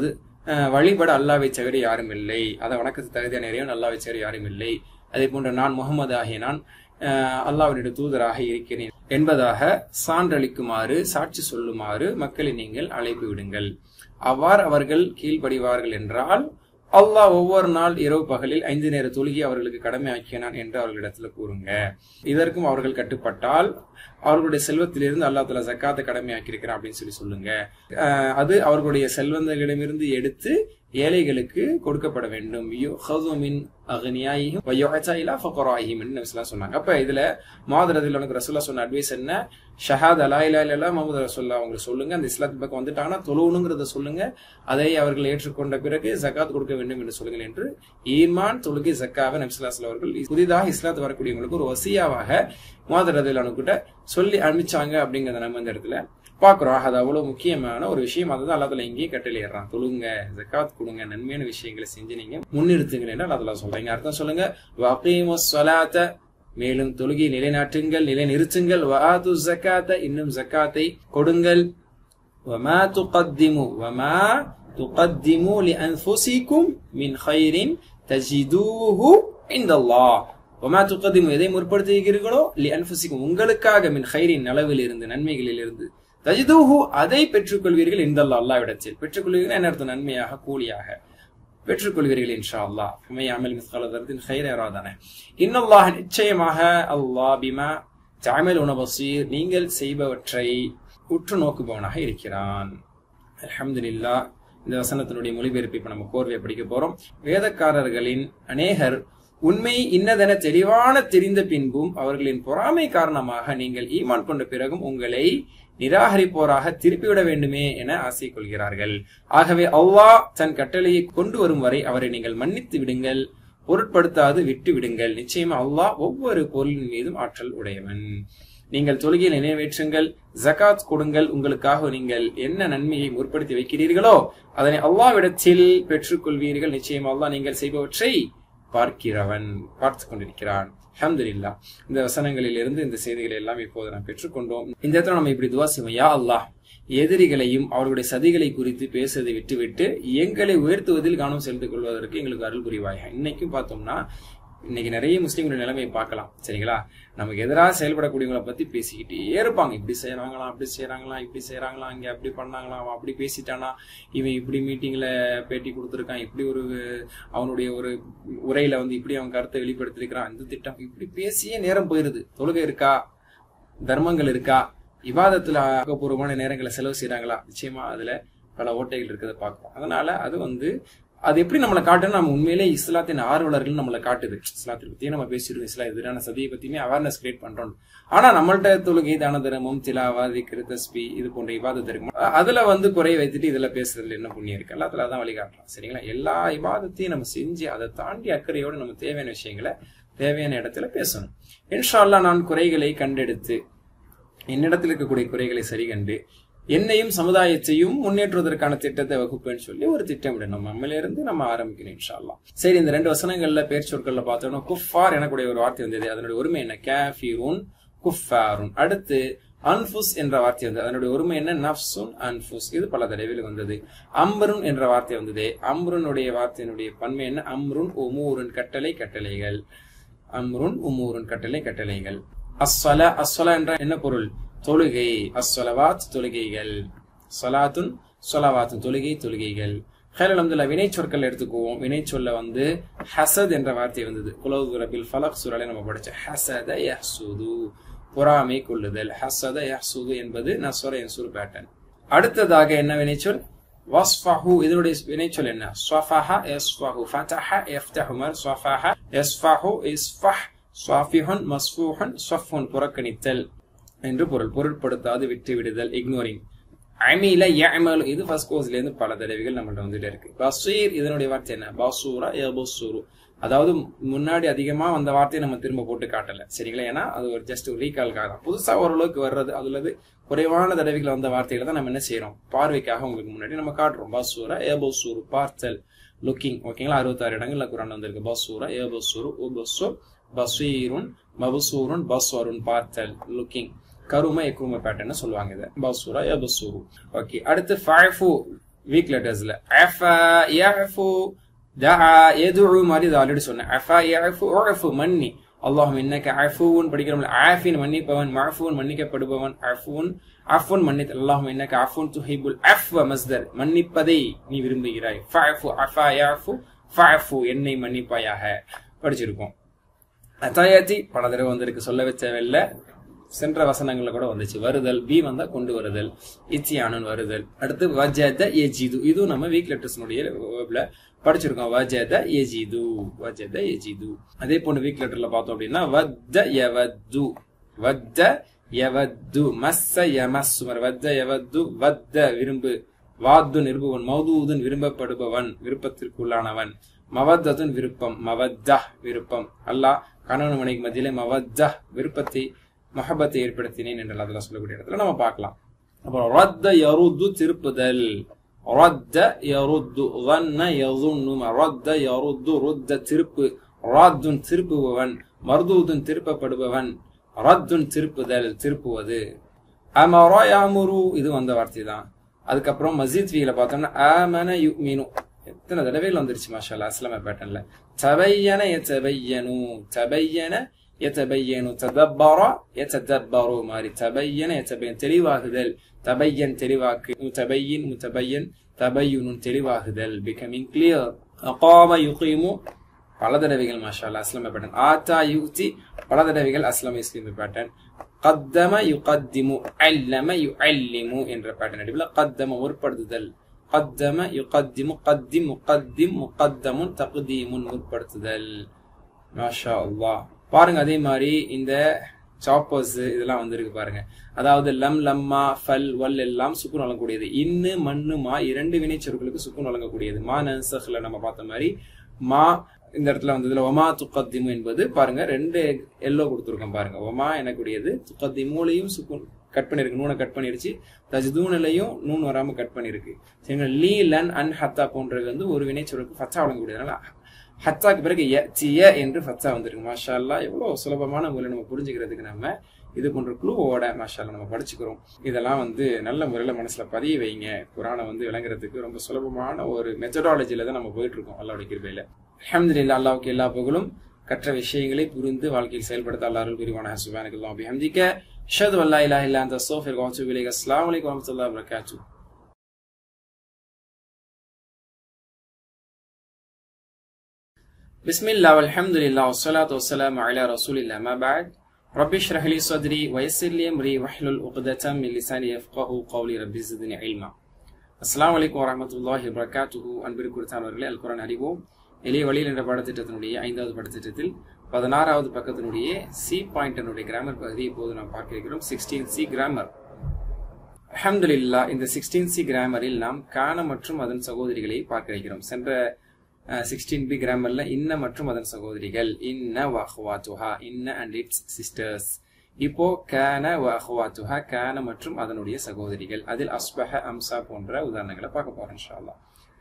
அஹ், வழிபட அல்லாவை தவிர யாரும் இல்லை அதை வணக்கத்து தகுதியான இறைவன் அல்லாவை தவிர யாரும் இல்லை அதே போன்று நான் முகமது ஆகிய நான் அஹ், அல்லாஹ்வினுடைய தூதராக இருக்கிறேன் என்பதாக சான்றளிக்குமாறு சாட்சி சொல்லுமாறு மக்களை நீங்கள் அழைப்பு விடுங்கள் அவ்வாறு அவர்கள் கீழ்ப்படிவார்கள் என்றால் அல்லாஹ் ஒவ்வொரு நாள் இரவு பகலில் ஐந்து நேர தொழுகை அவர்களுக்கு கடமையாக்கினான் என்று அவர்களிடத்துல கூறுங்க இதற்கும் அவர்கள் கட்டுப்பட்டால் அவர்களுடைய செல்வத்திலிருந்து அல்லாஹ் தலா ஜக்காத்தை கடமையாக்கி இருக்கிறான் அப்படின்னு சொல்லி சொல்லுங்க அஹ் அது அவர்களுடைய செல்வந்தர்களிடமிருந்து எடுத்து ஏழைகளுக்கு கொடுக்கப்பட வேண்டும் யுஹது மின் அக்னியாயிஹிம் வ யுஹ்தா இலா ஃபுகராயிஹிம் ன்னு நபி ஸல்லல்லாஹு சொன்னாங்க அப்ப இதுல மாதரத்தில் உனக்கு ரசூல்லா சொன்ன அட்வைஸ் என்ன ஷஹாத் அலா இலா இல்லா முகமது ரசூல்லா அவங்க சொல்லுங்க அந்த இஸ்லாத்து பக்கம் வந்துட்டாங்கன்னா தொழுவணுங்கிறத சொல்லுங்க அதை அவர்கள் ஏற்றுக்கொண்ட பிறகு ஜக்காத் கொடுக்க வேண்டும் என்று சொல்லுங்கள் என்று ஈமான் தொழுகை ஜக்காவை நபிசுல்லாஸ்ல அவர்கள் புதிதாக இஸ்லாத்து வரக்கூடியவங்களுக்கு ஒரு வசியாவாக மாதரத்தில் அனுக்கிட்ட சொல்லி அனுப்பிச்சாங்க அப்படிங்கறத நம்ம இந்த இடத்துல பாக்குறோம் அது அவ்வளவு முக்கியமான ஒரு விஷயம் அதுதான் அல்லாத்துல இங்கேயே கட்டளையிடுறான் தொழுங்க ஜக்காத் கொடுங்க நன்மையான விஷயங்களை செஞ்சு நீங்க முன்னிறுத்துங்கள் என்று அல்லாத்துல சொல்றீங்க அர்த்தம் சொல்லுங்க வகீமுஸ் ஸலாத்த மேலும் தொழுகை நிலைநாட்டுங்கள் நிலைநிறுத்துங்கள் வஆது ஜக்காத்த இன்னும் ஜக்காத்தை கொடுங்கள் وما تقدموا وما تقدموا لأنفسكم من خير تجدوه عند الله وما تقدموا எதை முற்படுத்துகிறீர்களோ لأنفسكم உங்களுக்காக மின் خيرின் நலவில் இருந்து நன்மைகளில் இருந்து தஜிதூஹு அதை பெற்றுக்கொள்வீர்கள் இந்த அல்லாவிடத்தில் பெற்றுக்கொள்வீர்கள் என்ன அர்த்தம் நன்மையாக கூலியாக பெற்றுக்கொள்வீர்கள் இன்ஷா அல்லாஹ் ஃபமை அமல் மிஸ்கால தர்தின் கைர இராதான இன்னல்லாஹ் நிச்சயமாக அல்லாஹ் பிமா தஅமலுன பஸீர் நீங்கள் செய்பவற்றை உற்று நோக்குபவனாக இருக்கிறான் அல்ஹம்துலில்லாஹ் இந்த வசனத்தினுடைய மொழிபெயர்ப்பு இப்ப நம்ம கோர்வையை படிக்க போறோம் வேதக்காரர்களின் அநேகர் உண்மை இன்னதென தெளிவான தெரிந்த பின்பும் அவர்களின் பொறாமை காரணமாக நீங்கள் ஈமான் கொண்ட பிறகும் உங்களை நிராகரிப்போராக திருப்பிவிட வேண்டுமே என ஆசை கொள்கிறார்கள் ஆகவே அல்லாஹ் தன் கட்டளையை கொண்டு வரும் வரை அவரை நீங்கள் மன்னித்து விடுங்கள் பொருட்படுத்தாது விட்டு விடுங்கள் நிச்சயமா அல்லாஹ் ஒவ்வொரு பொருளின் மீதும் ஆற்றல் உடையவன் நீங்கள் தொழுகையை நிறைவேற்றுங்கள் ஜகாத் கொடுங்கள் உங்களுக்காக நீங்கள் என்ன நன்மையை முற்படுத்தி வைக்கிறீர்களோ அதனை அல்லாவிடத்தில் பெற்றுக்கொள்வீர்கள் நிச்சயம் அல்லாஹ் நீங்கள் செய்பவற்றை பார்க்கிறவன் பார்த்து கொண்டிருக்கிறான் அல்ஹம்துலில்லாஹ் இந்த வசனங்களில் இருந்து இந்த செய்திகளை எல்லாம் இப்போது நாம் பெற்றுக்கொண்டோம் இந்த இடத்துல நம்ம இப்படி துவா செய்வோம் யா அல்லாஹ் எதிரிகளையும் அவர்களுடைய சதிகளை குறித்து பேசுவதை விட்டுவிட்டு எங்களை உயர்த்துவதில் கவனம் செலுத்திக் கொள்வதற்கு எங்களுக்கு அருள் புரிவாயாக இன்னைக்கும் பார்த்தோம்னா இன்னைக்கு நிறைய முஸ்லீம்களுடைய நிலைமையை பார்க்கலாம் சரிங்களா நமக்கு எதிராக செயல்படக்கூடியவங்களை பத்தி பேசிக்கிட்டே இருப்பாங்க இப்படி செய்யறாங்களாம் அப்படி செய்யறாங்களாம் இப்படி செய்யறாங்களாம் இங்க அப்படி பண்ணாங்களாம் அவன் அப்படி பேசிட்டானா இவன் இப்படி மீட்டிங்ல பேட்டி கொடுத்துருக்கான் இப்படி ஒரு அவனுடைய ஒரு உரையில வந்து இப்படி அவன் கருத்தை வெளிப்படுத்திருக்கிறான் இந்த திட்டம் இப்படி பேசியே நேரம் போயிருது தொழுகை இருக்கா தர்மங்கள் இருக்கா விவாதத்துல ஆக்கப்பூர்வமான நேரங்களை செலவு செய்யறாங்களா நிச்சயமா அதுல பல ஓட்டைகள் இருக்கிறத பார்க்கிறோம் அதனால அது வந்து அது எப்படி நம்மளை காட்டுன்னு நம்ம உண்மையிலே இஸ்லாத்தின் ஆர்வலர்கள் நம்மளை காட்டுது இஸ்லாத்தை பத்தியே நம்ம பேசிடுவோம் இஸ்லாம் எதிரான சதியை பத்தியுமே அவேர்னஸ் கிரியேட் பண்றோம் ஆனா நம்மள்ட்ட தொழுகை தான தர்மம் திலாவா திக்ரு தஸ்பி இது போன்ற இபாதத்து இருக்கும் அதுல வந்து குறை வைத்துட்டு இதுல பேசுறதுல என்ன புண்ணியம் இருக்கு எல்லாத்துல அதான் வழிகாட்டலாம் சரிங்களா எல்லா இபாதத்தையும் நம்ம செஞ்சு அதை தாண்டி அக்கறையோட நம்ம தேவையான விஷயங்களை தேவையான இடத்துல பேசணும் இன்ஷா அல்லாஹ் நான் குறைகளை கண்டெடுத்து என்னிடத்தில் இருக்கக்கூடிய குறைகளை சரி கண்டு என்னையும் சமுதாயத்தையும் முன்னேற்றுவதற்கான திட்டத்தை வகுப்பேன்னு சொல்லி ஒரு திட்டமிடணும் நம்மள இருந்து நம்ம ஆரம்பிக்கணும் இன்ஷா அல்லாஹ் சரி இந்த ரெண்டு வசனங்கள்ல பேர் சொற்கள்ல பார்த்தோம்னா குஃபார் எனக்கூடிய ஒரு வார்த்தை வந்தது அதனுடைய உரிமை என்ன கேஃபிரூன் குஃபாருன் அடுத்து அன்ஃபுஸ் என்ற வார்த்தை வந்தது அதனுடைய உரிமை என்ன நப்சுன் அன்ஃபுஸ் இது பல தடவையில் வந்தது அம்ருன் என்ற வார்த்தை வந்தது அம்ருனுடைய வார்த்தையினுடைய பன்மை என்ன அம்ருன் உமூருன் கட்டளை கட்டளைகள் அம்ருன் உமூருன் கட்டளை கட்டளைகள் அஸ்ஸல அஸ்ஸல என்ற என்ன பொருள் தொழுகை அஸ்ஸலவாத் தொழுகைகள் சலாத்துன் சொலவாத்துன் தொழுகை தொழுகைகள் ஹேர் அலமதுல்லா வினை சொற்கள் எடுத்துக்குவோம் வினை சொல்ல வந்து ஹசத் என்ற வார்த்தை வந்தது குலவு ரபில் ஃபலக் சுரலை நம்ம படிச்ச ஹசத யஹ்சுது பொறாமை கொள்ளுதல் ஹசத யஹ்சுது என்பது நஸ்வர என்சூர் பேட்டன் அடுத்ததாக என்ன வினைச்சொல் வஸ்ஃபஹு இதனுடைய வினைச்சொல் என்ன ஸ்வஃபஹ யஸ்ஃபஹு ஃபதஹ யஃப்தஹுமர் ஸ்வஃபஹ யஸ்ஃபஹு இஸ்ஃபஹ் ஸ்வாஃபிஹுன் மஸ்ஃபூஹுன் ஸ்வஃபுன் புறக்கணித்தல் என்று பொருள் பொருட்படுத்தாது விட்டு விடுதல் இக்னோரிங் அமீல யஅமலு இது ஃபர்ஸ்ட் கோர்ஸ்ல இருந்து பல தடவைகள் நம்மள்ட்ட வந்துட்டே இருக்கு பசீர் இதனுடைய வார்த்தை என்ன பசூரா யபசூரு அதாவது முன்னாடி அதிகமா வந்த வார்த்தையை நம்ம திரும்ப போட்டு காட்டல சரிங்களா ஏன்னா அது ஒரு ஜஸ்ட் ஒரு ரீகால்காக தான் புதுசா ஓரளவுக்கு வர்றது அதுலது குறைவான தடவைகள் வந்த வார்த்தைகளை தான் நம்ம என்ன செய்யறோம் பார்வைக்காக உங்களுக்கு முன்னாடி நம்ம காட்டுறோம் பசூரா ஏபோசூரு பார்த்தல் லுக்கிங் ஓகேங்களா அறுபத்தாறு இடங்கள்ல குரான் வந்திருக்கு பசூரா ஏபோசூரு உபசூர் பசீருன் மபசூருன் பஸ்வருன் பார்த்தல் லுக்கிங் கரும எக்கும பேட்டர்ன் சொல்லுவாங்க இதை பசூரா ஏபசூரு ஓகே அடுத்து ஃபைஃபு வீக் லெட்டர்ஸ்ல அஃபா யஃபு தஆ யதுஉ மாதிரி இது ஆல்ரெடி சொன்னேன் அஃபா யஃபு உஃபு மன்னி அல்லாஹும் இன்னக்க அஃபுன் படிக்கிறோம்ல ஆஃபின் மன்னிப்பவன் மஃபூன் மன்னிக்கப்படுபவன் அஃபூன் அஃபுன் மன்னித் அல்லாஹும் இன்னக்க அஃபுன் துஹிபுல் அஃவ மஸ்தர் மன்னிப்பதை நீ விரும்புகிறாய் ஃபஅஃபு அஃபா யஃபு ஃபஅஃபு என்னை மன்னிப்பாயாக படிச்சிருக்கோம் அத்தாயத்தி பல தடவை வந்திருக்கு சொல்ல வச்சவில்லை சென்ற வசனங்கள்ல கூட வந்துச்சு வருதல் பி வந்தா கொண்டு வருதல் இச்சியானன் வருதல் அடுத்து வஜத எஜிது இதுவும் நம்ம வீக் லெட்டர்ஸ்னுடைய வேர்ப்ல படிச்சிருக்கோம் வஜத எஜிது வஜத எஜிது அதே போன்று வீக் லெட்டர்ல பார்த்தோம் அப்படின்னா வத்த யவது வத்த யவது மஸ்ஸ யமஸ்ஸுமர் வத்த யவது வத்த விரும்பு வாத்து நிருபவன் மௌதூதன் விரும்பப்படுபவன் விருப்பத்திற்குள்ளானவன் மவத்ததுன் விருப்பம் மவத்தா விருப்பம் அல்லாஹ் கணவன் மனைக்கு மத்தியிலே மவத்தா விருப்பத்தை மஹபத்தை ஏற்படுத்தினேன் என்று அதெல்லாம் சொல்லக்கூடிய இடத்துல நம்ம பார்க்கலாம் அப்புறம் ரத்த யருது திருப்புதல் ரத்த யருது வன்ன யதுன்னும் ரத்த யருது ருத்த திருப்பு ராத்துன் திருப்புபவன் மர்தூதுன் திருப்பப்படுபவன் ரத்துன் திருப்புதல் திருப்புவது அமரா யாமுரு இது வந்த வார்த்தை தான் அதுக்கப்புறம் மசீத் வீல பார்த்தோம்னா ஆமன யுமினு எத்தனை தடவைகள் வந்துருச்சு மாஷா அஸ்லாம பேட்டர்ல தபையன எத்தபையனு தபையன எத்தபையனு ததப்பர எத்ததப்பரு மாதிரி தபையன எத்தபையன் தெளிவாகுதல் தபையன் தெளிவாக்கு முத்தபையின் முத்தபையன் தபையுனும் தெளிவாகுதல் பிகமிங் கிளியர் அகாம யுகீமு பல தடவைகள் மாஷா அல்லா அஸ்லாம பேட்டன் ஆத்தா யுக்தி பல தடவைகள் அஸ்லாம இஸ்லாமி பேட்டன் கத்தம யுகத்திமு அல்லம யுஅல்லிமு என்ற பேட்டன் அடிப்பில் கத்தம முற்படுத்துதல் قدم يقدم قدم مقدم مقدم تقديم முற்படுத்துதல் மாஷா அல்லாஹ் பாருங்க அதே மாதிரி இந்த சாப்பர்ஸ் இதெல்லாம் வந்திருக்கு பாருங்க அதாவது லம் லம்மா ஃபல் வல் எல்லாம் சுக்குன் வழங்கக்கூடியது இன்னு மண்ணு மா இரண்டு வினைச்சொற்களுக்கு சுக்குன் வழங்கக்கூடியது மா நன்சஹ்ல நம்ம பார்த்த மாதிரி மா இந்த இடத்துல வந்ததுல ஒமா துக்கத்திமு என்பது பாருங்க ரெண்டு எல்லோ கொடுத்துருக்கோம் பாருங்க ஒமா எனக்கூடியது துக்கத்திமூலையும் சுக்குன் கட் பண்ணிருக்கு நூனை கட் பண்ணிருச்சு தஜ்தூனிலையும் நூன் வராம கட் பண்ணிருக்கு சரிங்களா லீ லன் அன் ஹத்தா போன்றது வந்து ஒரு வினைச்சொலுக்கு ஃபத்தா வழங்கக்கூடியதுனால ஹத்தாக்கு பிறகு ய சிய என்று ஃபத்தா வந்திருக்கு மாஷா அல்லா எவ்வளவு சுலபமான முறையில் நம்ம புரிஞ்சுக்கிறதுக்கு நம்ம இது போன்ற குழுவோட மாஷால நம்ம படிச்சுக்கிறோம் இதெல்லாம் வந்து நல்ல முறையில மனசுல பதிய வைங்க குரானை வந்து விளங்குறதுக்கு ரொம்ப சுலபமான ஒரு மெத்தடாலஜில தான் நம்ம போயிட்டு இருக்கோம் அல்லாவுடைய கிருபையில அஹமதுல்லா அல்லாவுக்கு எல்லா புகழும் கற்ற விஷயங்களை புரிந்து வாழ்க்கையில் செயல்படுத்த அல்லாருள் புரிவான சுபானுக்கு அல்லாஹ் பிஹம்திக்க அஷ்ஹது அல்லா இலாஹ இல்லா அன்த அஸ்தக்ஃபிருக வ அத்தூபு இலைக் அஸ்ஸலாமு அலைக்கும் வரஹ்மத்துல்லாஹி வபரகாத்துஹு بسم الله والحمد لله والصلاة والسلام على رسول الله ما بعد رب اشرح لي صدري ويسر لي امري واحلل عقدة من لساني يفقه قولي رب زدني علما அஸ்லாம் வலைக்கம் வரமத்துல்லாஹி வபரகாத்துஹு அன்பிற்கு குறித்தானவர்களே அல் குரான் அறிவோம் எளிய வழியில் என்ற பாடத்திட்டத்தினுடைய ஐந்தாவது பாடத்திட்டத்தில் பதினாறாவது பக்கத்தினுடைய சி பாயிண்டினுடைய கிராமர் பகுதியை இப்போது நாம் பார்க்க இருக்கிறோம் சிக்ஸ்டீன் சி கிராமர் அஹமதுல்லா இந்த சிக்ஸ்டீன் சி கிராமரில் நாம் கான மற்றும் அதன் சகோதரிகளை பார்க்க இருக்கிறோம் சென்ற சிக்ஸ்டீன் பி கிராமர்ல இன்ன மற்றும் அதன் சகோதரிகள் இன்ன வஹ்வாத்துஹா இன்ன அண்ட் இட்ஸ் சிஸ்டர்ஸ் இப்போ கான வஹ்வாத்துஹா கான மற்றும் அதனுடைய சகோதரிகள் அதில் அஸ்பஹ அம்சா போன்ற உதாரணங்களை பார்க்க போறோம் இன்ஷால்லா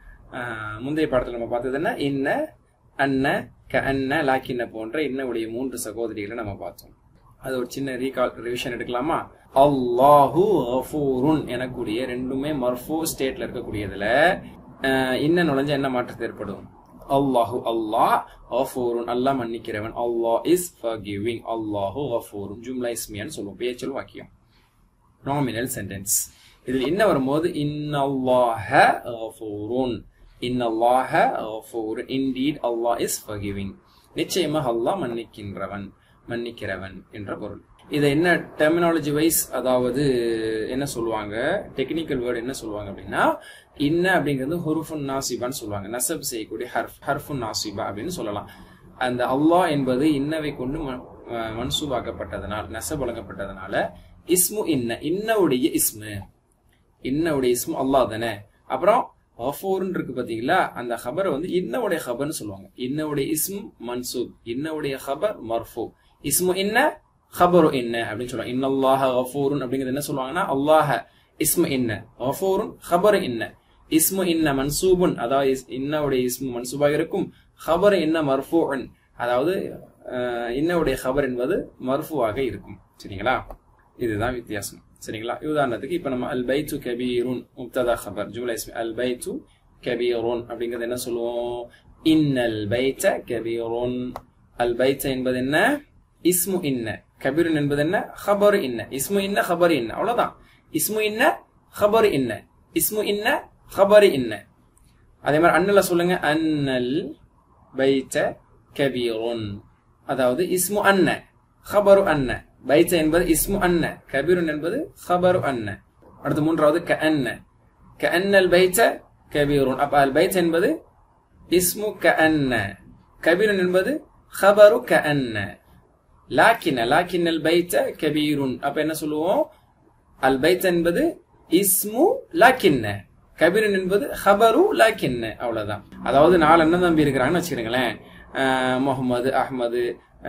முந்தைய பாடத்தில் நம்ம பார்த்தது என்ன இன்ன அன்ன க அன்ன லாக்கின்ன போன்ற இன்னுடைய மூன்று சகோதரிகளை நம்ம பார்த்தோம் அது ஒரு சின்ன ரீகால் ரிவிஷன் எடுக்கலாமா அல்லாஹு அஃபூருன் எனக்கூடிய ரெண்டுமே மர்ஃபூ ஸ்டேட்ல இருக்கக்கூடியதுல இன்ன நுழைஞ்ச என்ன மாற்றத்தை ஏற்படும் அல்லாஹு அல்லாஹ் அஃபூருன் அல்லாஹ் மன்னிக்கிறவன் அல்லாஹ் இஸ் ஃபர்கிவிங் அல்லாஹு அஃபூருன் ஜும்லா இஸ்மியான்னு சொல்லுவோம் பேச்சல் வாக்கியம் நாமினல் சென்டென்ஸ் இதில் என்ன வரும்போது இன்னல்லாஹ அஃபூருன் இன்னல்லாஹ அஃபூர் இன்டீட் அல்லாஹ் இஸ் ஃபர்கிவிங் நிச்சயமாக அல்லாஹ் மன்னிக்கின்றவன் மன்னிக்கிறவன் என்ற பொருள் இதை என்ன டெர்மினாலஜி வைஸ் அதாவது என்ன சொல்லுவாங்க டெக்னிக்கல் வேர்டு என்ன சொல்லுவாங்க அப்படின்னா இன்ன அப்படிங்கிறது ஹுருஃபுன் நாசிபான்னு சொல்லுவாங்க நசப் செய்யக்கூடிய ஹர்ஃப் ஹர்ஃபுன் நாசிபா அப்படின்னு சொல்லலாம் அந்த அல்லாஹ் என்பது இன்னவை கொண்டு மன்சூபாக்கப்பட்டதனால் நசப் வழங்கப்பட்டதனால இஸ்மு இன்ன இன்னவுடைய இஸ்மு இன்னவுடைய இஸ்மு அல்லாஹ் தானே அப்புறம் அஃபோர்னு இருக்கு பாத்தீங்களா அந்த ஹபரை வந்து இன்னவுடைய ஹபர்னு சொல்லுவாங்க இன்னவுடைய இஸ்ம் மன்சூப் இன்னவுடைய ஹபர் மர்ஃபூ இஸ்மு இன்ன ஹபரு என்ன அப்படின்னு சொல்லுவாங்க இன்னல்லாஹ கஃபூருன் அப்படிங்கிறது என்ன சொல்லுவாங்கன்னா அல்லாஹ இஸ்மு இன்ன கஃபூருன் ஹபரு இன்ன இஸ்மு இன்ன மன்சூபுன் அதாவது இன்னவுடைய இஸ்மு மன்சூபாக இருக்கும் ஹபர் என்ன மர்ஃபூன் அதாவது இன்னவுடைய ஹபர் என்பது மர்ஃபுவாக இருக்கும் சரிங்களா இதுதான் வித்தியாசம் சரிங்களா உதாரணத்துக்கு இப்ப நம்ம அல் பைத்து கபீருன் முப்ததா ஹபர் ஜும்லா இஸ்மி அல் பைத்து கபீருன் அப்படிங்கிறது என்ன சொல்லுவோம் இன்னல் பைத்த கபீருன் அல் பைத்த என்பது என்ன இஸ்மு இன்ன கபீருன் என்பது என்ன ஹபர் இன்ன இஸ்மு இன்ன ஹபர் இன்ன அவ்வளவுதான் இஸ்மு இன்ன ஹபர் இன்ன இஸ்மு இன்ன ஹபர் இன்ன அதே மாதிரி அன்னல சொல்லுங்க அன்னல் பைத்த கபீருன் அதாவது இஸ்மு அன்ன ஹபரு அன்ன பைத்த என்பது இஸ்மு அன்ன கபீருன் என்பது ஹபரு அன்ன அடுத்து மூன்றாவது க அன்ன க அன்னல் பைத்த கபீருன் அப்ப அல் பைத் என்பது இஸ்மு க அன்ன கபீருன் என்பது ஹபரு க அன்ன லாக்கின லாக்கின் பைத்த கபீருன் அப்ப என்ன சொல்லுவோம் அல் பைத் என்பது இஸ்மு லாக்கின்ன கபீரன் என்பது ஹபரு லாக்கின்ன அவ்வளவுதான் அதாவது நாலு அண்ணன் தம்பி இருக்கிறாங்கன்னு வச்சுக்கிறீங்களேன் முகமது அஹ்மது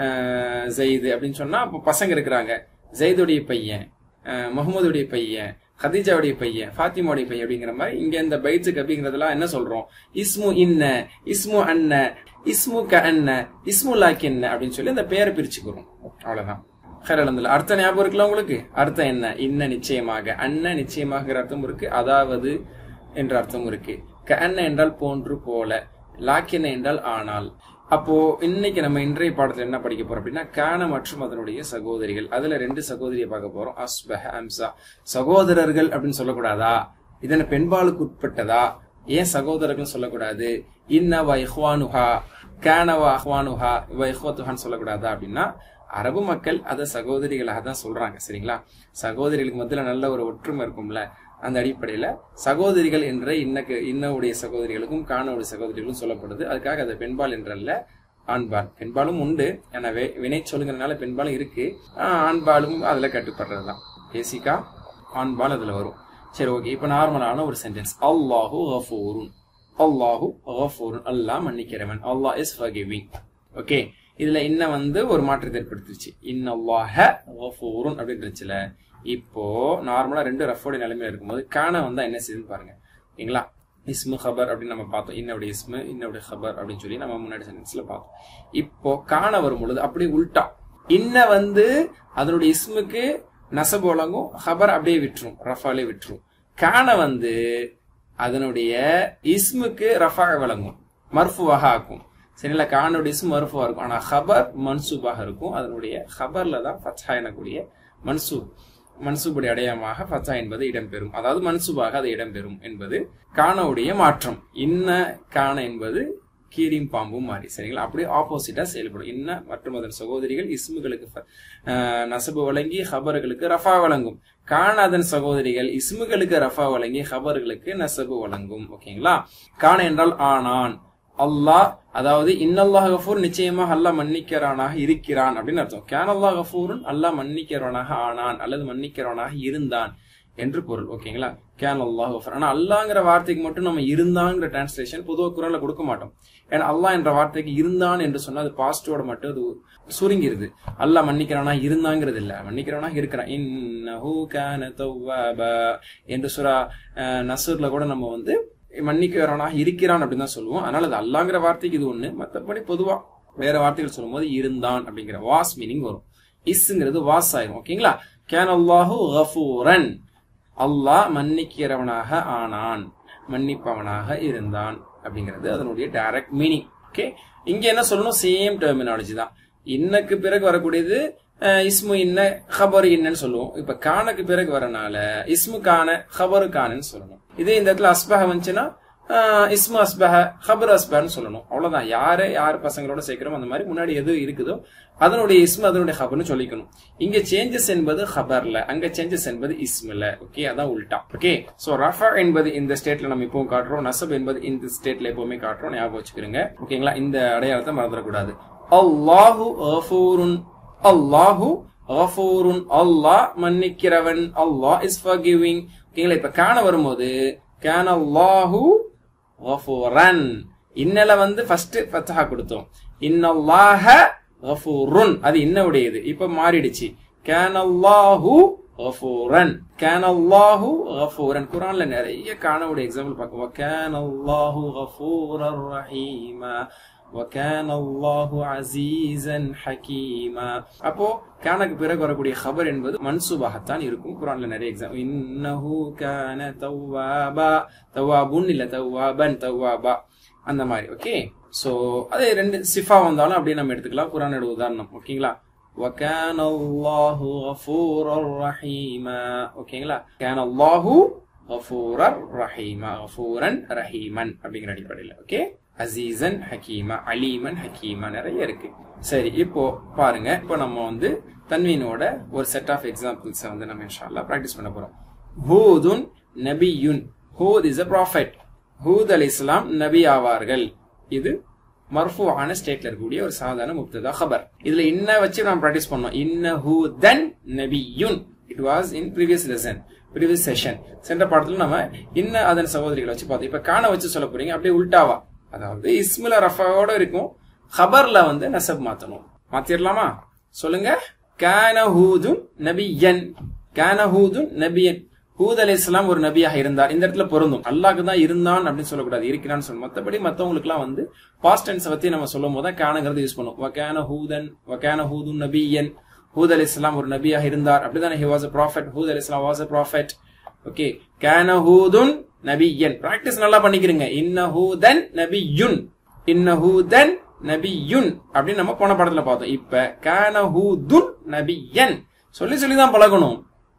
ஜெயிது அப்படின்னு சொன்னா அப்போ பசங்க இருக்கிறாங்க ஜெயிதுடைய பையன் முகமதுடைய பையன் ஹதீஜாவுடைய பையன் ஃபாத்திமாவுடைய பையன் அப்படிங்கிற மாதிரி இங்க இந்த பைத்துக்கு அப்படிங்கறதெல்லாம் என்ன சொல்றோம் இஸ்மு இன்ன இஸ்மு அன்ன இஸ்மு க அன்ன இஸ்மு லாக்கின்ன அப்படின்னு சொல்லி அந்த பேரை பிரிச்சுக்கிறோம் அவ்வளவுதான் ஹரலந்தில் அர்த்தம் ஞாபகம் இருக்குல்ல உங்களுக்கு அர்த்தம் என்ன இன்ன நிச்சயமாக அன்ன நிச்சயமாகிற அர்த்தம் இருக்கு அதாவது என்ற அர்த்தம் இருக்கு க அன்ன என்றால் போன்று போல லாக்கின என்றால் ஆனால் அப்போ இன்னைக்கு நம்ம இன்றைய பாடத்துல என்ன படிக்க போறோம் அப்படின்னா கான மற்றும் அதனுடைய சகோதரிகள் அதுல ரெண்டு சகோதரியை பார்க்க போறோம் அஸ்பஹ அம்சா சகோதரர்கள் அப்படின்னு சொல்லக்கூடாதா இதன பெண்பாலுக்கு உட்பட்டதா ஏன் சகோதரர்கள் சொல்லக்கூடாது இன்ன வைஹ்வானுஹா கானவா அஹ்வானுஹா வைஹ்வத்துஹான்னு சொல்லக்கூடாதா அப்படின்னா அரபு மக்கள் அதை சகோதரிகளாக தான் சொல்றாங்க சரிங்களா சகோதரிகளுக்கு மத்தியில நல்ல ஒரு ஒற்றுமை இருக்கும்ல அந்த அடிப்படையில சகோதரிகள் என்ற இன்னக்கு இன்னவுடைய சகோதரிகளுக்கும் காணவுடைய சகோதரிகளும் சொல்லப்படுது அதுக்காக அது பெண்பால் என்றல்ல ஆண்பால் பெண்பாலும் உண்டு எனவே வினை சொல்லுங்கிறதுனால பெண்பாலும் இருக்கு ஆண்பாலும் அதுல கட்டுப்படுறதுதான் பேசிக்கா ஆண்பால் அதுல வரும் சரி ஓகே இப்ப நார்மலான ஒரு சென்டென்ஸ் அல்லாஹு கஃபூருன் அல்லாஹு கஃபூருன் அல்லாஹ் மன்னிக்கிறவன் அல்லாஹ் இஸ் ஃபர்கிவிங் ஓகே இதுல இன்ன வந்து ஒரு மாற்றத்தை ஏற்படுத்திருச்சு இன்னல்லாஹ கஃபூருன் அப்படின்னு இருந்துச்சுல இப்போ நார்மலா ரெண்டு ரஃபோடைய நிலைமையில இருக்கும்போது கான வந்தா என்ன செய்யுதுன்னு பாருங்க ஓகேங்களா இஸ்மு ஹபர் அப்படின்னு நம்ம பார்த்தோம் இன்னவுடைய இஸ்மு இன்னவுடைய ஹபர் அப்படின்னு சொல்லி நம்ம முன்னாடி சென்டென்ஸ்ல பார்த்தோம் இப்போ காண வரும் பொழுது அப்படியே உல்டா இன்ன வந்து அதனுடைய இஸ்முக்கு நசபு வழங்கும் ஹபர் அப்படியே விட்டுரும் ரஃபாலே விட்டுரும் காண வந்து அதனுடைய இஸ்முக்கு ரஃபா வழங்கும் மர்ஃபுவாக ஆக்கும் சரிங்களா கானுடைய இஸ்மு மர்ஃபுவா இருக்கும் ஆனா ஹபர் மன்சூபாக இருக்கும் அதனுடைய ஹபர்ல தான் ஃபத்ஹா எனக்கூடிய மன்சூப் மன்சூபுடைய அடையாளமாக ஃபத்தா என்பது இடம்பெறும் அதாவது மன்சூபாக அது இடம்பெறும் என்பது காணவுடைய மாற்றம் இன்ன காண என்பது கீரியும் பாம்பும் மாறி சரிங்களா அப்படியே ஆப்போசிட்டா செயல்படும் இன்ன மற்றும் அதன் சகோதரிகள் இஸ்முகளுக்கு நசபு வழங்கி ஹபர்களுக்கு ரஃபா வழங்கும் காண அதன் சகோதரிகள் இஸ்முகளுக்கு ரஃபா வழங்கி ஹபர்களுக்கு நசபு வழங்கும் ஓகேங்களா காண என்றால் ஆனான் அல்லாஹ் அதாவது இன்னல்லாஹ் கஃபூர் நிச்சயமாக அல்லாஹ் மன்னிக்கிறானாக இருக்கிறான் அப்படின்னு அர்த்தம் கேன் அல்லாஹ் கஃபூரன் அல்லாஹ் மன்னிக்கிறவனாக ஆனான் அல்லது மன்னிக்கிறவனாக இருந்தான் என்று பொருள் ஓகேங்களா கேன் அல்லாஹ் கஃபூர் ஆனா அல்லாங்கிற வார்த்தைக்கு மட்டும் நம்ம இருந்தாங்கிற டிரான்ஸ்லேஷன் பொதுவாக குரல்ல கொடுக்க மாட்டோம் ஏன்னா அல்லாஹ் என்ற வார்த்தைக்கு இருந்தான் என்று சொன்னா அது பாசிட்டிவோட மட்டும் அது சுருங்கிருது அல்லாஹ் மன்னிக்கிறவனா இருந்தாங்கிறது இல்ல மன்னிக்கிறவனா இருக்கிறான் இன்னஹு கான தவ்வாபா என்று சுரா நசூர்ல கூட நம்ம வந்து மன்னிக்கிறவனாக இருக்கிறான் அப்படின்னு தான் சொல்லுவோம் அதனால அது அல்லாங்கிற வார்த்தைக்கு இது ஒண்ணு மற்றபடி பொதுவா வேற வார்த்தைகள் சொல்லும் போது இருந்தான் அப்படிங்கிற வாஸ் மீனிங் வரும் இஸ்ங்கிறது வாஸ் ஆயிரும் ஓகேங்களா கேன் அல்லாஹு கஃபூரன் அல்லாஹ் மன்னிக்கிறவனாக ஆனான் மன்னிப்பவனாக இருந்தான் அப்படிங்கிறது அதனுடைய டைரக்ட் மீனிங் ஓகே இங்க என்ன சொல்லணும் சேம் டெர்மினாலஜி தான் இன்னக்கு பிறகு வரக்கூடியது இஸ்மு இன்ன ஹபர் இன்னன்னு சொல்லுவோம் இப்ப கானுக்கு பிறகு வரனால இஸ்மு கான ஹபரு கானன்னு சொல்லணும் இதே இந்த இடத்துல அஸ்பஹ வந்துச்சுன்னா இஸ்மு அஸ்பஹ ஹபர் அஸ்பஹன்னு சொல்லணும் அவ்வளவுதான் யாரு யார் பசங்களோட சேர்க்கிறோம் அந்த மாதிரி முன்னாடி எது இருக்குதோ அதனுடைய இஸ்மு அதனுடைய ஹபர்னு சொல்லிக்கணும் இங்க சேஞ்சஸ் என்பது ஹபர்ல அங்க சேஞ்சஸ் என்பது இஸ்மில் ஓகே அதான் உல்டா ஓகே சோ ரஃபா என்பது இந்த ஸ்டேட்ல நம்ம இப்பவும் காட்டுறோம் நசப் என்பது இந்த ஸ்டேட்ல எப்பவுமே காட்டுறோம் ஞாபகம் வச்சுக்கிறோங்க ஓகேங்களா இந்த அடையாளத்தை மறந்துடக்கூடாது அல்லாஹு அஃபூருன் அல்லாஹு கஃபூருன் அல்லாஹ் மன்னிக்கிறவன் அல்லாஹ் இஸ் ஃபர்கிவிங் ஓகேங்களா இப்ப காண வரும்போது கான அல்லாஹு கஃபூரன் இன்னல வந்து ஃபர்ஸ்ட் ஃபத்ஹா கொடுத்தோம் இன்னல்லாஹ கஃபூருன் அது இன்னவுடையது இப்ப மாறிடுச்சு கான அல்லாஹு கஃபூரன் கான அல்லாஹு கஃபூரன் குர்ஆன்ல நிறைய கானவுடைய எக்ஸாம்பிள் பார்க்குவோம் கான அல்லாஹு கஃபூரர் ரஹீமா وَكَانَ اللَّهُ عَزِيزًا حَكِيمًا அப்போ கானக்கு பிறகு வரக்கூடிய ஹபர் என்பது மன்சூபாகத்தான் இருக்கும் குரான்ல நிறைய எக்ஸாம் இன்னஹு கான தவ்வாபா தவ்வாபுன் இல்ல தவ்வாபன் தவ்வாபா அந்த மாதிரி ஓகே சோ அதே ரெண்டு சிஃபா வந்தாலும் அப்படியே நம்ம எடுத்துக்கலாம் குரானோட உதாரணம் ஓகேங்களா وَكَانَ اللَّهُ غَفُورًا رَحِيمًا ஓகேங்களா كَانَ اللَّهُ غَفُورًا رَحِيمًا غَفُورًا رَحِيمًا அப்படிங்கிற அடிப்படையில் ஓகே அசீசன் ஹக்கீமா அலீமன் ஹக்கீமா நிறைய இருக்கு சரி இப்போ பாருங்க இப்போ நம்ம வந்து தன்வீனோட ஒரு செட் ஆஃப் எக்ஸாம்பிள்ஸ் வந்து நம்ம இன்ஷால்லா பிராக்டிஸ் பண்ண போறோம் ஹூதுன் நபியுன் Hud is a prophet Hud அலி இஸ்லாம் நபி ஆவார்கள் இது மர்ஃபூஆன ஸ்டேட்ல இருக்கக்கூடிய ஒரு சாதாரண முப்ததா ஹபர் இதுல இன்ன வச்சு நாம் பிராக்டிஸ் பண்ணோம் இன்ன ஹூதன் நபியுன் it was in previous lesson previous session சென்ற பாடத்துல நம்ம இன்ன அதன் சகோதரிகளை வச்சு பார்த்தோம் இப்ப காண வச்சு சொல்ல போறீங்க அப்படியே உல்டாவா அதாவது இஸ்மில ரஃபாவோட இருக்கும் ஹபர்ல வந்து நசப் மாத்தணும் மாத்திரலாமா சொல்லுங்க கானஹூதுன் நபியன் கானஹூதுன் நபியன் ஹூத் அலி இஸ்லாம் ஒரு நபியாக இருந்தார் இந்த இடத்துல பொருந்தும் அல்லாஹ்க்கு தான் இருந்தான் அப்படின்னு சொல்லக்கூடாது இருக்கிறான்னு சொல்லணும் மத்தபடி மத்தவங்களுக்கு எல்லாம் வந்து பாஸ்ட் டென்ஸ் பத்தி நம்ம சொல்லும் போது தான் கானங்கிறது யூஸ் பண்ணும் வக்கான ஹூதன் வக்கான ஹூதுன் நபியன் ஹூத் அலி இஸ்லாம் ஒரு நபியாக இருந்தார் அப்படிதானே he was a prophet Hud அலி இஸ்லாம் வாஸ் அ ப்ராஃபெட் ஓகே கான ஹூதுன் நபியன் பிராக்டிஸ் நல்லா பண்ணிக்கிறீங்க இன்ன ஹூதன் நபியுன் இன்ன ஹூதன் நபியுன் அப்படின்னு நம்ம போன படத்துல பார்த்தோம் இப்ப கான ஹூதுன் நபியன் சொல்லி சொல்லி தான் பழகணும்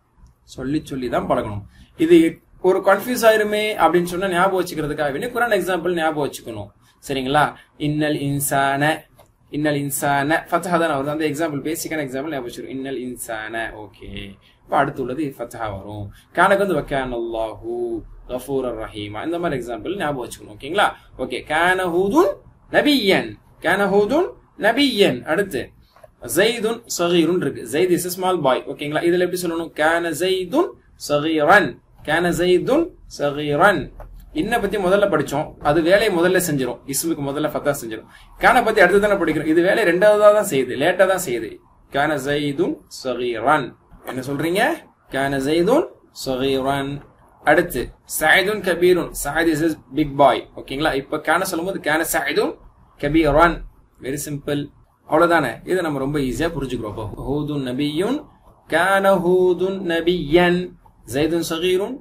சொல்லி சொல்லி தான் பழகணும் இது ஒரு கன்ஃபியூஸ் ஆயிருமே அப்படின்னு சொன்னா ஞாபகம் வச்சுக்கிறதுக்காக வேண்டிய குரான் எக்ஸாம்பிள் ஞாபகம் வச்சுக்கணும் சரிங்களா இன்னல் இன்சான இன்னல் இன்சான ஃபத்தஹா தான் வருது அந்த எக்ஸாம்பிள் பேசிக்கான எக்ஸாம்பிள் ஞாபகம் வச்சுக்கணும் இன்னல் இன்சான ஓகே இப்போ அடுத்து உள்ளது ஃபத்தஹா வரும் கானக்கு வந்து வக்கான் அல்லாஹூ கஃபூர் ரஹீமா இந்த மாதிரி எக்ஸாம்பிள் ஞாபகம் வச்சுக்கணும் ஓகேங்களா ஓகே கானஹூதுன் நபியன் கானஹூதுன் நபியன் அடுத்து ஜெய்துன் சகீருன் இருக்கு ஜெயித் இஸ் ஸ்மால் பாய் ஓகேங்களா இதுல எப்படி சொல்லணும் கான ஜெய்துன் சகீரன் கான ஜெய்துன் சகீரன் இன்ன பத்தி முதல்ல படிச்சோம் அது வேலையை முதல்ல செஞ்சிரும் இஸ்முக்கு முதல்ல ஃபத்தா செஞ்சிரும் கான பத்தி அடுத்து தானே படிக்கிறோம் இது வேலை ரெண்டாவதா தான் செய்யுது லேட்டா தான் செய்யுது கான ஜெய்துன் சகீரன் என்ன சொல்றீங்க கான ஜெய்துன் சகீரன் அடுத்து சாயிதுன் கபீருன் சாயித் இஸ் பிக் பாய் ஓகேங்களா இப்ப கான சொல்லும்போது கான சாயிதுன் கபீரன் வெரி சிம்பிள் அவ்வளவுதானே இதை நம்ம ரொம்ப ஈஸியா புரிஞ்சுக்கிறோம் இப்போ ஹூதுன் நபியுன் கான ஹூதுன் நபியன் ஜெய்துன் சகீருன்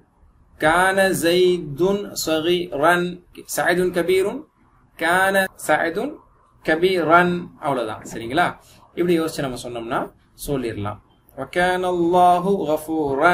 கான ஜெய்துன் சகீரன் சாயிதுன் கபீருன் கான சாயிதுன் கபீரன் அவ்வளவுதான் சரிங்களா இப்படி யோசிச்சு நம்ம சொன்னோம்னா சொல்லிடலாம் وكان الله غفورا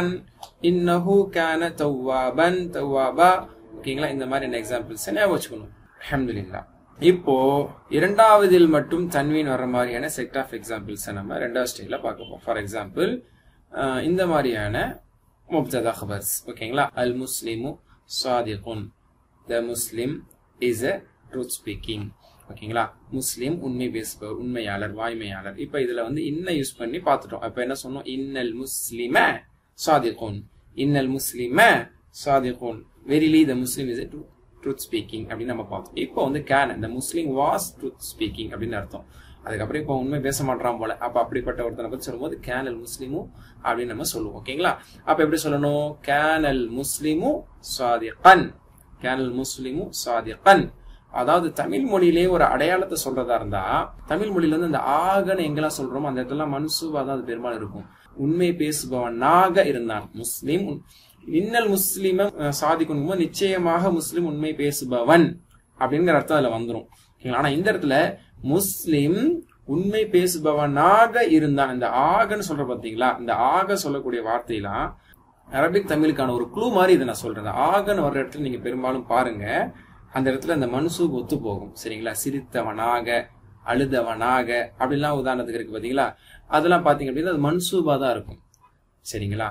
انه كان توابا توابا ஓகேங்களா இந்த மாதிரி என்ன எக்ஸாம்பிள்ஸ் ஞாபகம் வச்சுக்கணும் அல்ஹம்துலில்லாஹ் இப்போ இரண்டாவதில் மட்டும் தன்வீன் வர்ற மாதிரியான செட் ஆஃப் எக்ஸாம்பிள்ஸ் நம்ம ரெண்டாவது ஸ்டேஜ்ல பார்க்க போறோம் ஃபார் எக்ஸாம்பிள் இந்த மாதிரியான முப்ததா ஹபர்ஸ் ஓகேங்களா அல் முஸ்லிமு சாதிகுன் the Muslim is a truth speaking ஓகேங்களா முஸ்லிம் உண்மை பேசுபவர் உண்மையாளர் வாய்மையாளர் இப்ப இதுல வந்து இன்ன யூஸ் பண்ணி பார்த்துட்டோம் அப்ப என்ன சொன்னோம் இன்னல் முஸ்லிம சாதிகுன் இன்னல் முஸ்லிம சாதிகுன் verily the Muslim is true truth speaking அப்படின்னு நம்ம பார்த்தோம் இப்போ வந்து கேன் இந்த முஸ்லீம் வாஸ் ட்ரூத் ஸ்பீக்கிங் அப்படின்னு அர்த்தம் அதுக்கப்புறம் இப்போ உண்மை பேச மாட்டான் போல அப்ப அப்படிப்பட்ட ஒருத்தனை பத்தி சொல்லும்போது கேனல் முஸ்லிமும் அப்படின்னு நம்ம சொல்லுவோம் ஓகேங்களா அப்ப எப்படி சொல்லணும் கேனல் முஸ்லிமு சாதிகன் கேனல் முஸ்லிமு சாதிகன் அதாவது தமிழ் மொழியிலே ஒரு அடையாளத்தை சொல்றதா இருந்தா தமிழ் மொழியில வந்து இந்த ஆகன்னு எங்கெல்லாம் சொல்றோமோ அந்த இடத்துல மன்சூபா தான் அது பெரும்பாலும் இருக்கும் உண்மை பேசுபவனாக இருந்தான் முஸ்லிம் இன்னல் முஸ்லிம சாதிக்கணும் போது நிச்சயமாக முஸ்லிம் உண்மை பேசுபவன் அப்படிங்கிற அர்த்தம் அதுல வந்துடும் ஓகேங்களா ஆனா இந்த இடத்துல முஸ்லிம் உண்மை பேசுபவனாக இருந்தான் இந்த ஆகன்னு சொல்ற பாத்தீங்களா இந்த ஆக சொல்லக்கூடிய வார்த்தையெல்லாம் அரபிக் தமிழுக்கான ஒரு க்ளூ மாதிரி இதை நான் சொல்றேன் ஆகன்னு வர்ற இடத்துல நீங்க பெரும்பாலும் பாருங்க அந்த இடத்துல அந்த மனுசூப் ஒத்து போகும் சரிங்களா சிரித்தவனாக அழுதவனாக அப்படிலாம் உதாரணத்துக்கு இருக்கு பாத்தீங்களா அதெல்லாம் பாத்தீங்க அப்படின்னா அது மன்சூபா தான் இருக்கும் சரிங்களா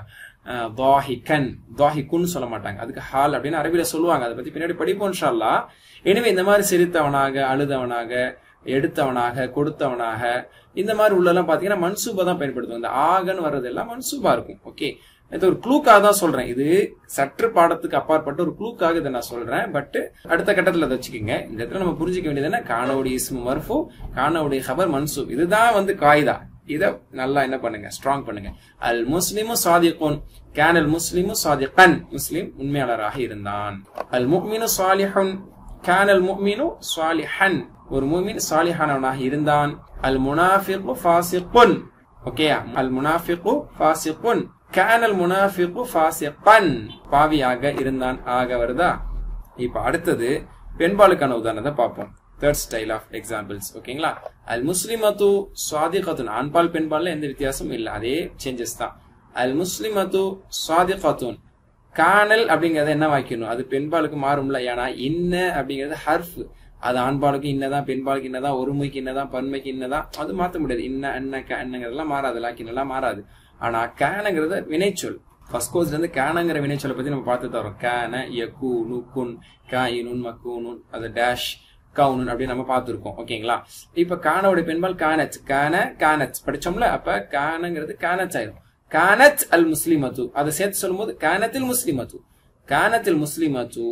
தாஹிகன் தாஹிகுன்னு சொல்ல மாட்டாங்க அதுக்கு ஹால் அப்படின்னு அரபியில சொல்லுவாங்க அதை பத்தி பின்னாடி படிப்போம் ஷால்லா எனவே இந்த மாதிரி சிரித்தவனாக அழுதவனாக எடுத்தவனாக கொடுத்தவனாக இந்த மாதிரி உள்ளெல்லாம் பாத்தீங்கன்னா மன்சூபா தான் பயன்படுத்தும் இந்த ஆகன்னு வர்றதெல்லாம் மன்சூபா இருக்கும் ஓகே இது ஒரு க்ளூக்காக தான் சொல்றேன் இது சற்று பாடத்துக்கு அப்பாற்பட்ட ஒரு க்ளூக்காக இதை நான் சொல்றேன் பட் அடுத்த கட்டத்துல அதை வச்சுக்கோங்க இந்த இடத்துல நம்ம புரிஞ்சுக்க வேண்டியது என்ன காணவுடைய இஸ்மு மர்ஃபு காணவுடைய ஹபர் மன்சூப் இதுதான் வந்து காய்தா இத நல்லா என்ன பண்ணுங்க ஸ்ட்ராங் பண்ணுங்க அல் முஸ்லிமு சாதிகோன் கேன் அல் முஸ்லிமு சாதிகன் முஸ்லிம் உண்மையாளராக இருந்தான் அல் முக்மினு சாலிஹன் கேன் அல் முக்மினு சாலிஹன் ஒரு மூமின் சாலிஹானவனாக இருந்தான் அல் முனாஃபிகு ஃபாசிகுன் ஓகேயா அல் முனாஃபிகு ஃபாசிகுன் கேனல் முனாஃபிகு ஃபாசிகன் பாவியாக இருந்தான் ஆக வருதா இப்ப அடுத்தது பெண்பாலுக்கான உதாரணத்தை பார்ப்போம் தேர்ட் ஸ்டைல் ஆஃப் எக்ஸாம்பிள்ஸ் ஓகேங்களா அல் முஸ்லிமத்து சுவாதிகத்துன் ஆண்பால் பெண்பால்ல எந்த வித்தியாசமும் இல்லை அதே சேஞ்சஸ் தான் அல் முஸ்லிமத்து சுவாதிகத்துன் காணல் அப்படிங்கறத என்ன வாய்க்கணும் அது பெண்பாலுக்கு மாறும்ல ஏன்னா இன்ன அப்படிங்கிறது ஹர்ஃப் அது ஆண்பாலுக்கு இன்னதான் பெண்பாலுக்கு இன்னதான் ஒருமைக்கு இன்னதான் பன்மைக்கு இன்னதான் அது மாத்த முடியாது இன்ன அண்ண அண்ணங்கிறதெல்லாம் மாறாது லாக்கினெல்லாம் மாறாது ஆனா கேனங்கிறது வினைச்சொல் ஃபர்ஸ்ட் கோர்ஸ்ல இருந்து கேனங்கிற வினைச்சொல்லை பத்தி நம்ம பார்த்து தரோம் கேன யக்கு நுக்குன் காயினுன் மக்கூனுன் அது டேஷ் கவுனுன் அப்படின்னு நம்ம பார்த்துருக்கோம் ஓகேங்களா இப்ப கானோட பெண்பால் கானச் கான கானச் படிச்சோம்ல அப்ப கானங்கிறது கானச் ஆயிரும் கானத் அல் முஸ்லிமத்து அதை சேர்த்து சொல்லும்போது கானத்தில் முஸ்லிமத்து கானத்தில் முஸ்லிமத்து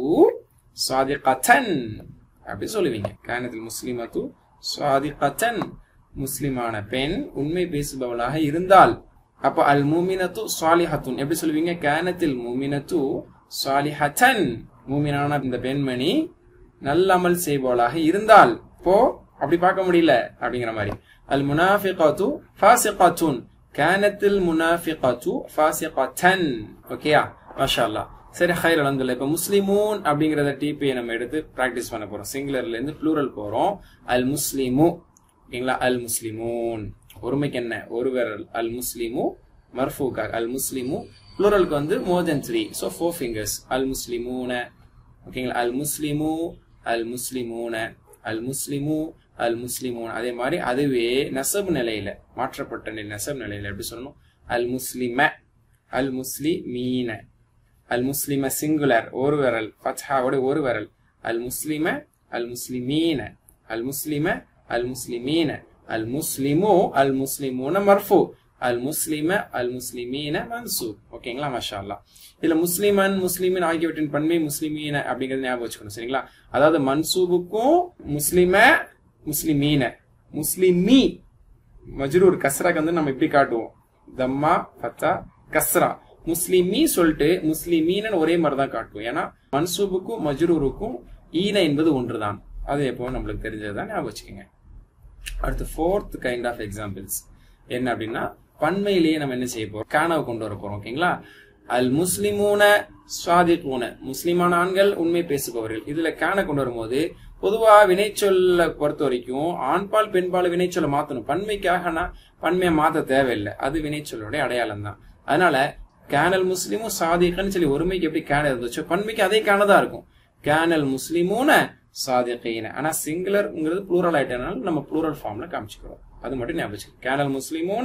சாதிகத்தன் அப்படி சொல்லுவீங்க கானத்தில் முஸ்லிமத்து சாதிகத்தன் முஸ்லிமான பெண் உண்மை பேசுபவளாக இருந்தால் அப்ப அல் மூமினத்து சாலிஹத்துன் எப்படி சொல்லுவீங்க கானத்தில் மூமினத்து சாலிஹத்தன் மூமினான இந்த பெண்மணி நல்லமல் செய்பவளாக இருந்தால் போ அப்படி பார்க்க முடியல அப்படிங்கிற மாதிரி அல் முனாஃபிகத்து ஃபாசிகத்துன் கானத்தில் முனாஃபிகத்து ஃபாசிகத்தன் ஓகேயா மாஷா அல்லாஹ் சரி ஹைர் அலந்துல்ல இப்ப முஸ்லிமூன் அப்படிங்கறத டிபியை நம்ம எடுத்து பிராக்டிஸ் பண்ண போறோம் சிங்குலர்ல இருந்து ப்ளூரல் போறோம் அல் முஸ்லிமு ஓகேங்களா அல் முஸ்லிமூன் ஒருமைக்கு என்ன ஒரு விரல் அல் முஸ்லிமு மர்ஃபூக்கா அல் முஸ்லிமு ப்ளூரலுக்கு வந்து more then three so four fingers அல் முஸ்லிமூன ஓகேங்களா அல் முஸ்லிமு அல் முஸ்லிமூன அல் முஸ்லிமு அல் முஸ்லிமூன் அதே மாதிரி அதுவே நெசப் நிலையில மாற்றப்பட்ட நிலை நெசப் நிலையில எப்படி சொல்லணும் அல் முஸ்லிம அல் முஸ்லிமீன அல் முஸ்லிம சிங்குலர் ஒரு விரல் ஃபத்ஹாவோட ஒரு விரல் அல் முஸ்லிம அல் முஸ்லிமீன அல் முஸ்லிம அல் முஸ்லிமீன அல் முஸ்லிமு அல் முஸ்லிமூன மர்ஃபு அல் முஸ்லிம அல் முஸ்லிமீன மன்சூப் ஓகேங்களா மஷா அல்லா இதுல முஸ்லிமன் முஸ்லிமின் ஆகியவற்றின் பன்மை முஸ்லிமீன அப்படிங்கறது ஞாபகம் வச்சுக்கணும் சரிங்களா அதாவது மன்சூபுக்கும் முஸ்லிம முஸ்லிமீன முஸ்லிமி மஜ்ரூர் கஸ்ராக்கு வந்து நம்ம இப்படி காட்டுவோம் தம்மா ஃபத்தா கஸ்ரா முஸ்லிமி சொல்லிட்டு முஸ்லிமீனன் ஒரே மாதிரி தான் காட்டுவோம் ஏன்னா மன்சூபுக்கும் மஜ்ரூருக்கும் ஈன என்பது ஒன்றுதான் அது எப்போ நம்மளுக்கு தெரிஞ்சதுதான் ஞாபகம் வச்சுக்கோங்க அடுத்து ஃபோர்த் கைண்ட் ஆஃப் எக்ஸாம்பிள்ஸ் என்ன அப்படின்னா பன்மையிலேயே நம்ம என்ன செய்ய போறோம் கானாவை கொண்டு வர போறோம் ஓகேங்களா அல் முஸ்லிமூன சுவாதிகூன முஸ்லிமான ஆண்கள் உண்மை பேசுபவர்கள் இதுல கான கொண்டு வரும்போது பொதுவா வினைச்சொல்ல பொறுத்த வரைக்கும் ஆண்பால் பெண்பால் வினைச்சொல்ல மாத்தணும் பன்மைக்காகனா பன்மையை மாத்த தேவையில்லை அது வினைச்சொல்லுடைய அடையாளம் தான் அதனால கேனல் முஸ்லிமும் சாதிகன்னு சொல்லி ஒருமைக்கு எப்படி கேன இருந்துச்சோ பன்மைக்கு அதே கேனதான் இருக்கும் கேனல் முஸ்லிமூன சாதிகீன ஆனா சிங்குலர்ங்கிறது ப்ளூரல் ஆயிட்டனால நம்ம ப்ளூரல் ஃபார்ம்ல காமிச்சுக்கிறோம் அது மட்டும் ஞாபகம் வச்சுக்கோங்க கேனல் முஸ்லிமூன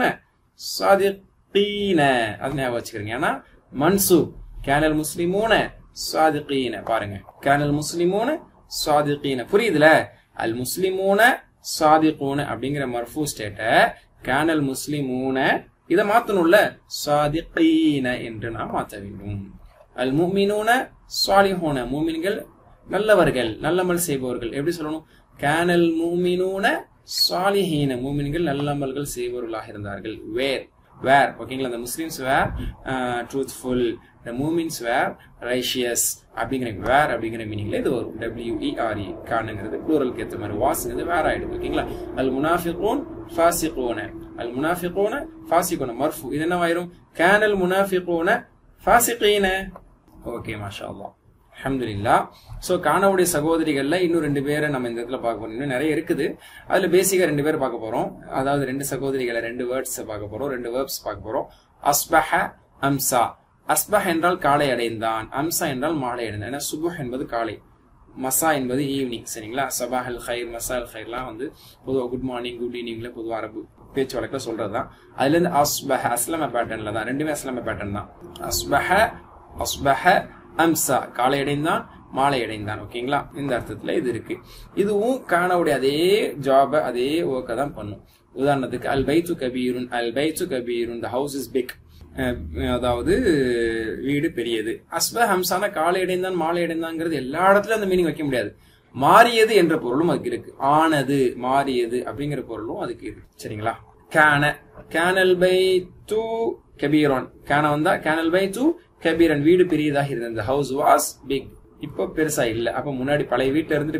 சாதிகீன அது ஞாபகம் வச்சுக்கிறீங்க ஏன்னா மன்சூப் கேனல் முஸ்லிமூன சாதிகீன பாருங்க கேனல் முஸ்லிமூன சாதிகீன புரியுதுல அல் முஸ்லிமூன சாதிகூன அப்படிங்கிற மர்ஃபூ ஸ்டேட்ட கேனல் முஸ்லிமூன இதை மாத்தணும்ல சாதிகீன என்று நாம் மாற்ற வேண்டும் அல் முமினூன சாலிஹூன மூமின்கள் நல்லவர்கள் நல்லமல் செய்பவர்கள் எப்படி சொல்லணும் கேனல் மூமினூன சாலிஹீன மூமின்கள் நல்லமல்கள் செய்பவர்களாக இருந்தார்கள் வேர் வேர் ஓகேங்களா இந்த முஸ்லிம்ஸ் வேர் ட்ரூத்ஃபுல் இந்த மூமின்ஸ் வேர் ரைஷியஸ் அப்படிங்கிற வேர் அப்படிங்கிற மீனிங்ல இது வரும் டபிள்யூஇஆர்இ காணுங்கிறது ப்ளூரலுக்கு ஏற்ற மாதிரி வாசுங்கிறது வேற ஆயிடும் ஓகேங்களா அல் முனாஃபிகூன் ஃபாசிகூன அல் முனாஃபிகூன ஃபாசிகூன மர்ஃபு இது என்னவாயிரும் கேனல் முனாஃபிகூன ஃபாசிகீன ஓகே மாஷா அல்லாஹ் அஹமதுல்லா ஸோ கானாவுடைய சகோதரிகள்ல இன்னும் ரெண்டு பேரை நம்ம இந்த இடத்துல பார்க்க போறோம் இன்னும் நிறைய இருக்குது அதுல பேசிக்கா ரெண்டு பேர் பார்க்க போறோம் அதாவது ரெண்டு சகோதரிகளை ரெண்டு வேர்ட்ஸ் பார்க்க போறோம் ரெண்டு வேர்ப்ஸ் பார்க்க போறோம் அஸ்பஹ அம்சா அஸ்பஹ் என்றால் காலை அடைந்தான் அம்சா என்றால் மாலை அடைந்தான் ஏன்னா சுபுஹ் என்பது காலை மசா என்பது ஈவினிங் சரிங்களா சபாஹ் அல் ஹைர் மசா அல் ஹைர்லாம் வந்து பொதுவாக குட் மார்னிங் குட் ஈவினிங்ல பொதுவாக அரபு பேச்சு வழக்கில் சொல்றதுதான் அதுல இருந்து அஸ்பஹ அஸ்லம பேட்டர்ன்ல தான் ரெண்டுமே அஸ்லம பேட்டர்ன் தான் அஸ்பஹ அஸ்பஹ அம்சா காலை அடைந்தான் மாலை அடைந்தான் ஓகேங்களா இந்த அர்த்தத்துல இது இருக்கு இதுவும் காணவுடைய அதே ஜாப அதே ஒர்க்கை தான் பண்ணும் உதாரணத்துக்கு அல் பைத்து கபீருன் அல் பைத்து கபீருன் த ஹவுஸ் இஸ் பிக் அதாவது வீடு பெரியது அஸ்ப ஹம்சான காலை அடைந்தான் மாலை அடைந்தாங்கிறது எல்லா இடத்துலயும் அந்த மீனிங் வைக்க முடியாது மாறியது என்ற பொருளும் அதுக்கு இருக்கு ஆனது மாறியது அப்படிங்கிற பொருளும் அதுக்கு இருக்கு சரிங்களா கேன கேனல் பை டூ கபீரான் கேன வந்தா கேனல் பை டூ கபீரன் வீடு பெரியதாக இருந்தது ஹவுஸ் வாஸ் பிக் இப்போ பெருசா இல்ல அப்ப முன்னாடி பழைய வீட்டுல இருந்துட்டு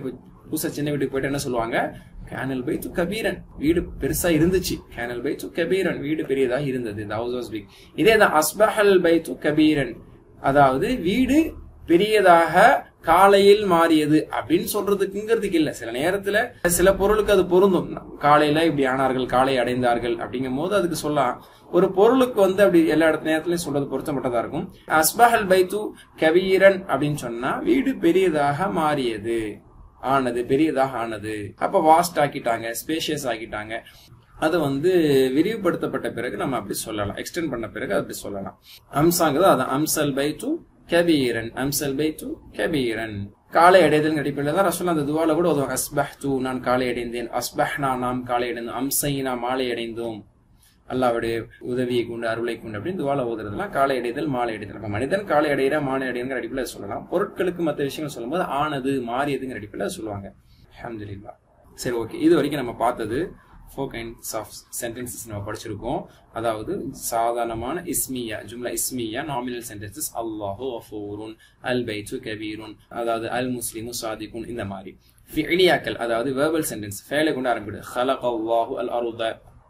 புதுசா சின்ன வீட்டுக்கு போயிட்டு என்ன சொல்லுவாங்க கேனல் பை து கபீரன் வீடு பெருசா இருந்துச்சு கேனல் பை து கபீரன் வீடு பெரியதா இருந்தது இந்த ஹவுஸ் வாஸ் பிக் இதே தான் அஸ்பஹல் பை து கபீரன் அதாவது வீடு பெரியதாக காலையில் மாறியது அப்படின்னு சொல்றதுக்குங்கிறதுக்கு இல்ல சில நேரத்துல சில பொருளுக்கு அது பொருந்தும் காலையில இப்படி ஆனார்கள் காலை அடைந்தார்கள் அப்படிங்கும் போது அதுக்கு சொல்லலாம் ஒரு பொருளுக்கு வந்து அப்படி எல்லா இடத்து நேரத்திலயும் சொல்றது பொருத்தப்பட்டதா இருக்கும் அஸ்பஹல் பைத்து கபீரன் அப்படின்னு சொன்னா வீடு பெரியதாக மாறியது ஆனது பெரியதாக ஆனது அப்ப வாஸ்ட் ஆக்கிட்டாங்க ஸ்பேஷியஸ் ஆக்கிட்டாங்க அது வந்து விரிவுபடுத்தப்பட்ட பிறகு நம்ம அப்படி சொல்லலாம் எக்ஸ்டெண்ட் பண்ண பிறகு அப்படி சொல்லலாம் அம்சாங்கிறது அது அம்சல் பை டு கபீரன் அம்சல் பை டு கபீரன் காலை அடைதல் அடிப்படையில் தான் ரசோல்லா அந்த துவால கூட உதவும் அஸ்பஹ் தூ நான் காலை அடைந்தேன் அஸ்பஹ்னா நாம் காலை அடைந்தோம் அம்சைனா மாலை அடைந்தோம் அல்லாவுடைய உதவியை கொண்டு அருளை கொண்டு அப்படின்னு துவால ஓதுறதுலாம் காலை அடைதல் மாலை அடைதல் அப்ப மனிதன் காலை அடையிற மாலை அடைங்கிற அடிப்படையில் சொல்லலாம் பொருட்களுக்கு மற்ற விஷயங்கள் சொல்லும்போது ஆனது மாறியதுங்கிற அடிப்படையில் சொல்லுவாங்க அஹமதுல்லா சரி ஓகே இது வரைக்கும் நம்ம பார்த்தது ஃபோர் கைண்ட்ஸ் ஆஃப் சென்டென்சஸ் நம்ம படிச்சிருக்கோம் அதாவது சாதாரணமான இஸ்மியா ஜும்லா இஸ்மியா நாமினல் சென்டென்சஸ் அல்லாஹு அஃபூருன் அல் பைத்து கபீருன் அதாவது அல் முஸ்லிமு சாதிகுன் இந்த மாதிரி ஃபிலியாக்கள் அதாவது வேர்பல் சென்டென்ஸ் ஃபேலை கொண்டு ஆரம்பிடு ஹலக் அல்லாஹு அல் அருத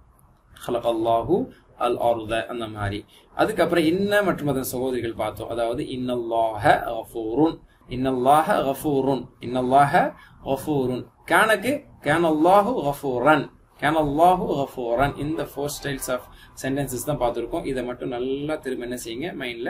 ஹலக் அல்லாஹு அல் அருத அந்த மாதிரி அதுக்கப்புறம் இன்ன மற்றும் அதன் சகோதரிகள் பார்த்தோம் அதாவது இன்னல்லாஹ அஃபூருன் இன்னல்லாஹ கஃபூருன் இன்னல்லாஹ கஃபூருன் கேனக்கு கேன் அல்லாஹு கஃபூரன் கேன் அல்லாஹு கஃபூரன் இந்த ஃபோர் ஸ்டைல்ஸ் ஆஃப் சென்டென்சஸ் தான் பார்த்துருக்கோம் இதை மட்டும் நல்லா திரும்ப என்ன செய்யுங்க மைண்டில்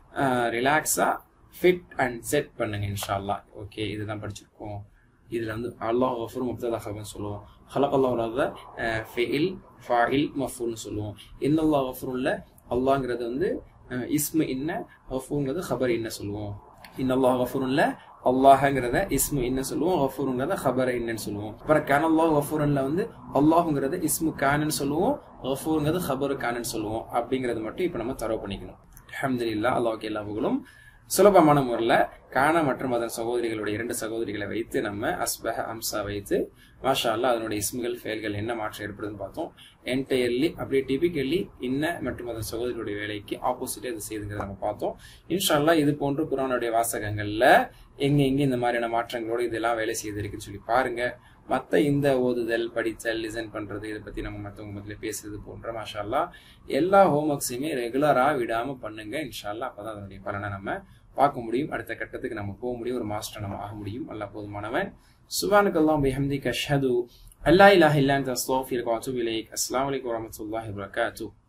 ரிலாக்ஸாக ஃபிட் அண்ட் செட் பண்ணுங்க இன்ஷா அல்லா ஓகே இதுதான் படிச்சிருக்கோம் இதில் வந்து அல்லாஹ் கஃபூர் முப்ததா ஹபன் சொல்லுவோம் ஹலக் அல்லாஹ் ஃபெயில் ஃபாயில் மஃபூர்னு சொல்லுவோம் இன்னல்லாஹ் கஃபூரில் அல்லாங்கிறது வந்து இஸ்மு இன்ன கஃபூங்கிறது ஹபர் என்ன சொல்லுவோம் இன்னல்லாஹ் கஃபூரில் அல்லாஹங்கிறத இஸ்மு என்ன சொல்லுவோம் கஃபூருங்கிறத ஹபர என்னன்னு சொல்லுவோம் அப்புறம் கேன் அல்லாஹ் கஃபூரன்ல வந்து அல்லாஹுங்கிறத இஸ்மு கானன்னு சொல்லுவோம் கஃபூருங்கிறது ஹபரு கானன்னு சொல்லுவோம் அப்படிங்கறது மட்டும் இப்ப நம்ம தரவு பண்ணிக்கணும் அஹமதுல்லா அல்லாஹுக்கு எல்லா புகழும் சுலபமான முறையில் கானா மற்றும் அதன் சகோதரிகளுடைய இரண்டு சகோதரிகளை வைத்து நம்ம அஸ்பஹ அம்சா வைத்து மாஷா அல்லா அதனுடைய இஸ்முகள் ஃபெயல்கள் என்ன மாற்றம் ஏற்படுதுன்னு பார்த்தோம் என்டையர்லி அப்படியே டிபிக்கல்லி இன்ன மற்றும் அதன் சகோதரியுடைய வேலைக்கு ஆப்போசிட்டே இது செய்துங்கிறத நம்ம பார்த்தோம் இன்ஷா அல்லா இது போன்று குரானுடைய வாசகங்கள்ல எங்க எங்க இந்த மாதிரியான மாற்றங்களோடு இதெல்லாம் வேலை செய்திருக்குன்னு சொல்லி பாருங்க மற்ற இந்த ஓதுதல் படித்தல் லிசன் பண்றது இதை பத்தி நம்ம மற்றவங்க மத்தியில பேசுறது போன்ற மாஷால்லா எல்லா ஹோம் ஒர்க்ஸையுமே ரெகுலரா விடாம பண்ணுங்க இன்ஷால்லா அப்பதான் அதனுடைய பலனை நம்ம பார்க்க முடியும் அடுத்த கட்டத்துக்கு நம்ம போக முடியும் ஒரு மாஸ்டர் நம்ம ஆக முடியும் அல்ல போதுமானவன் சுபானுக்கு எல்லாம் பிஹம்தி கஷது அல்லா இலாஹ் இல்லான் தஸ்தோஃபிர் காத்து விலைக் அஸ்லாம் வலைக்கம் வரமத்துல்லாஹி வரகாத்து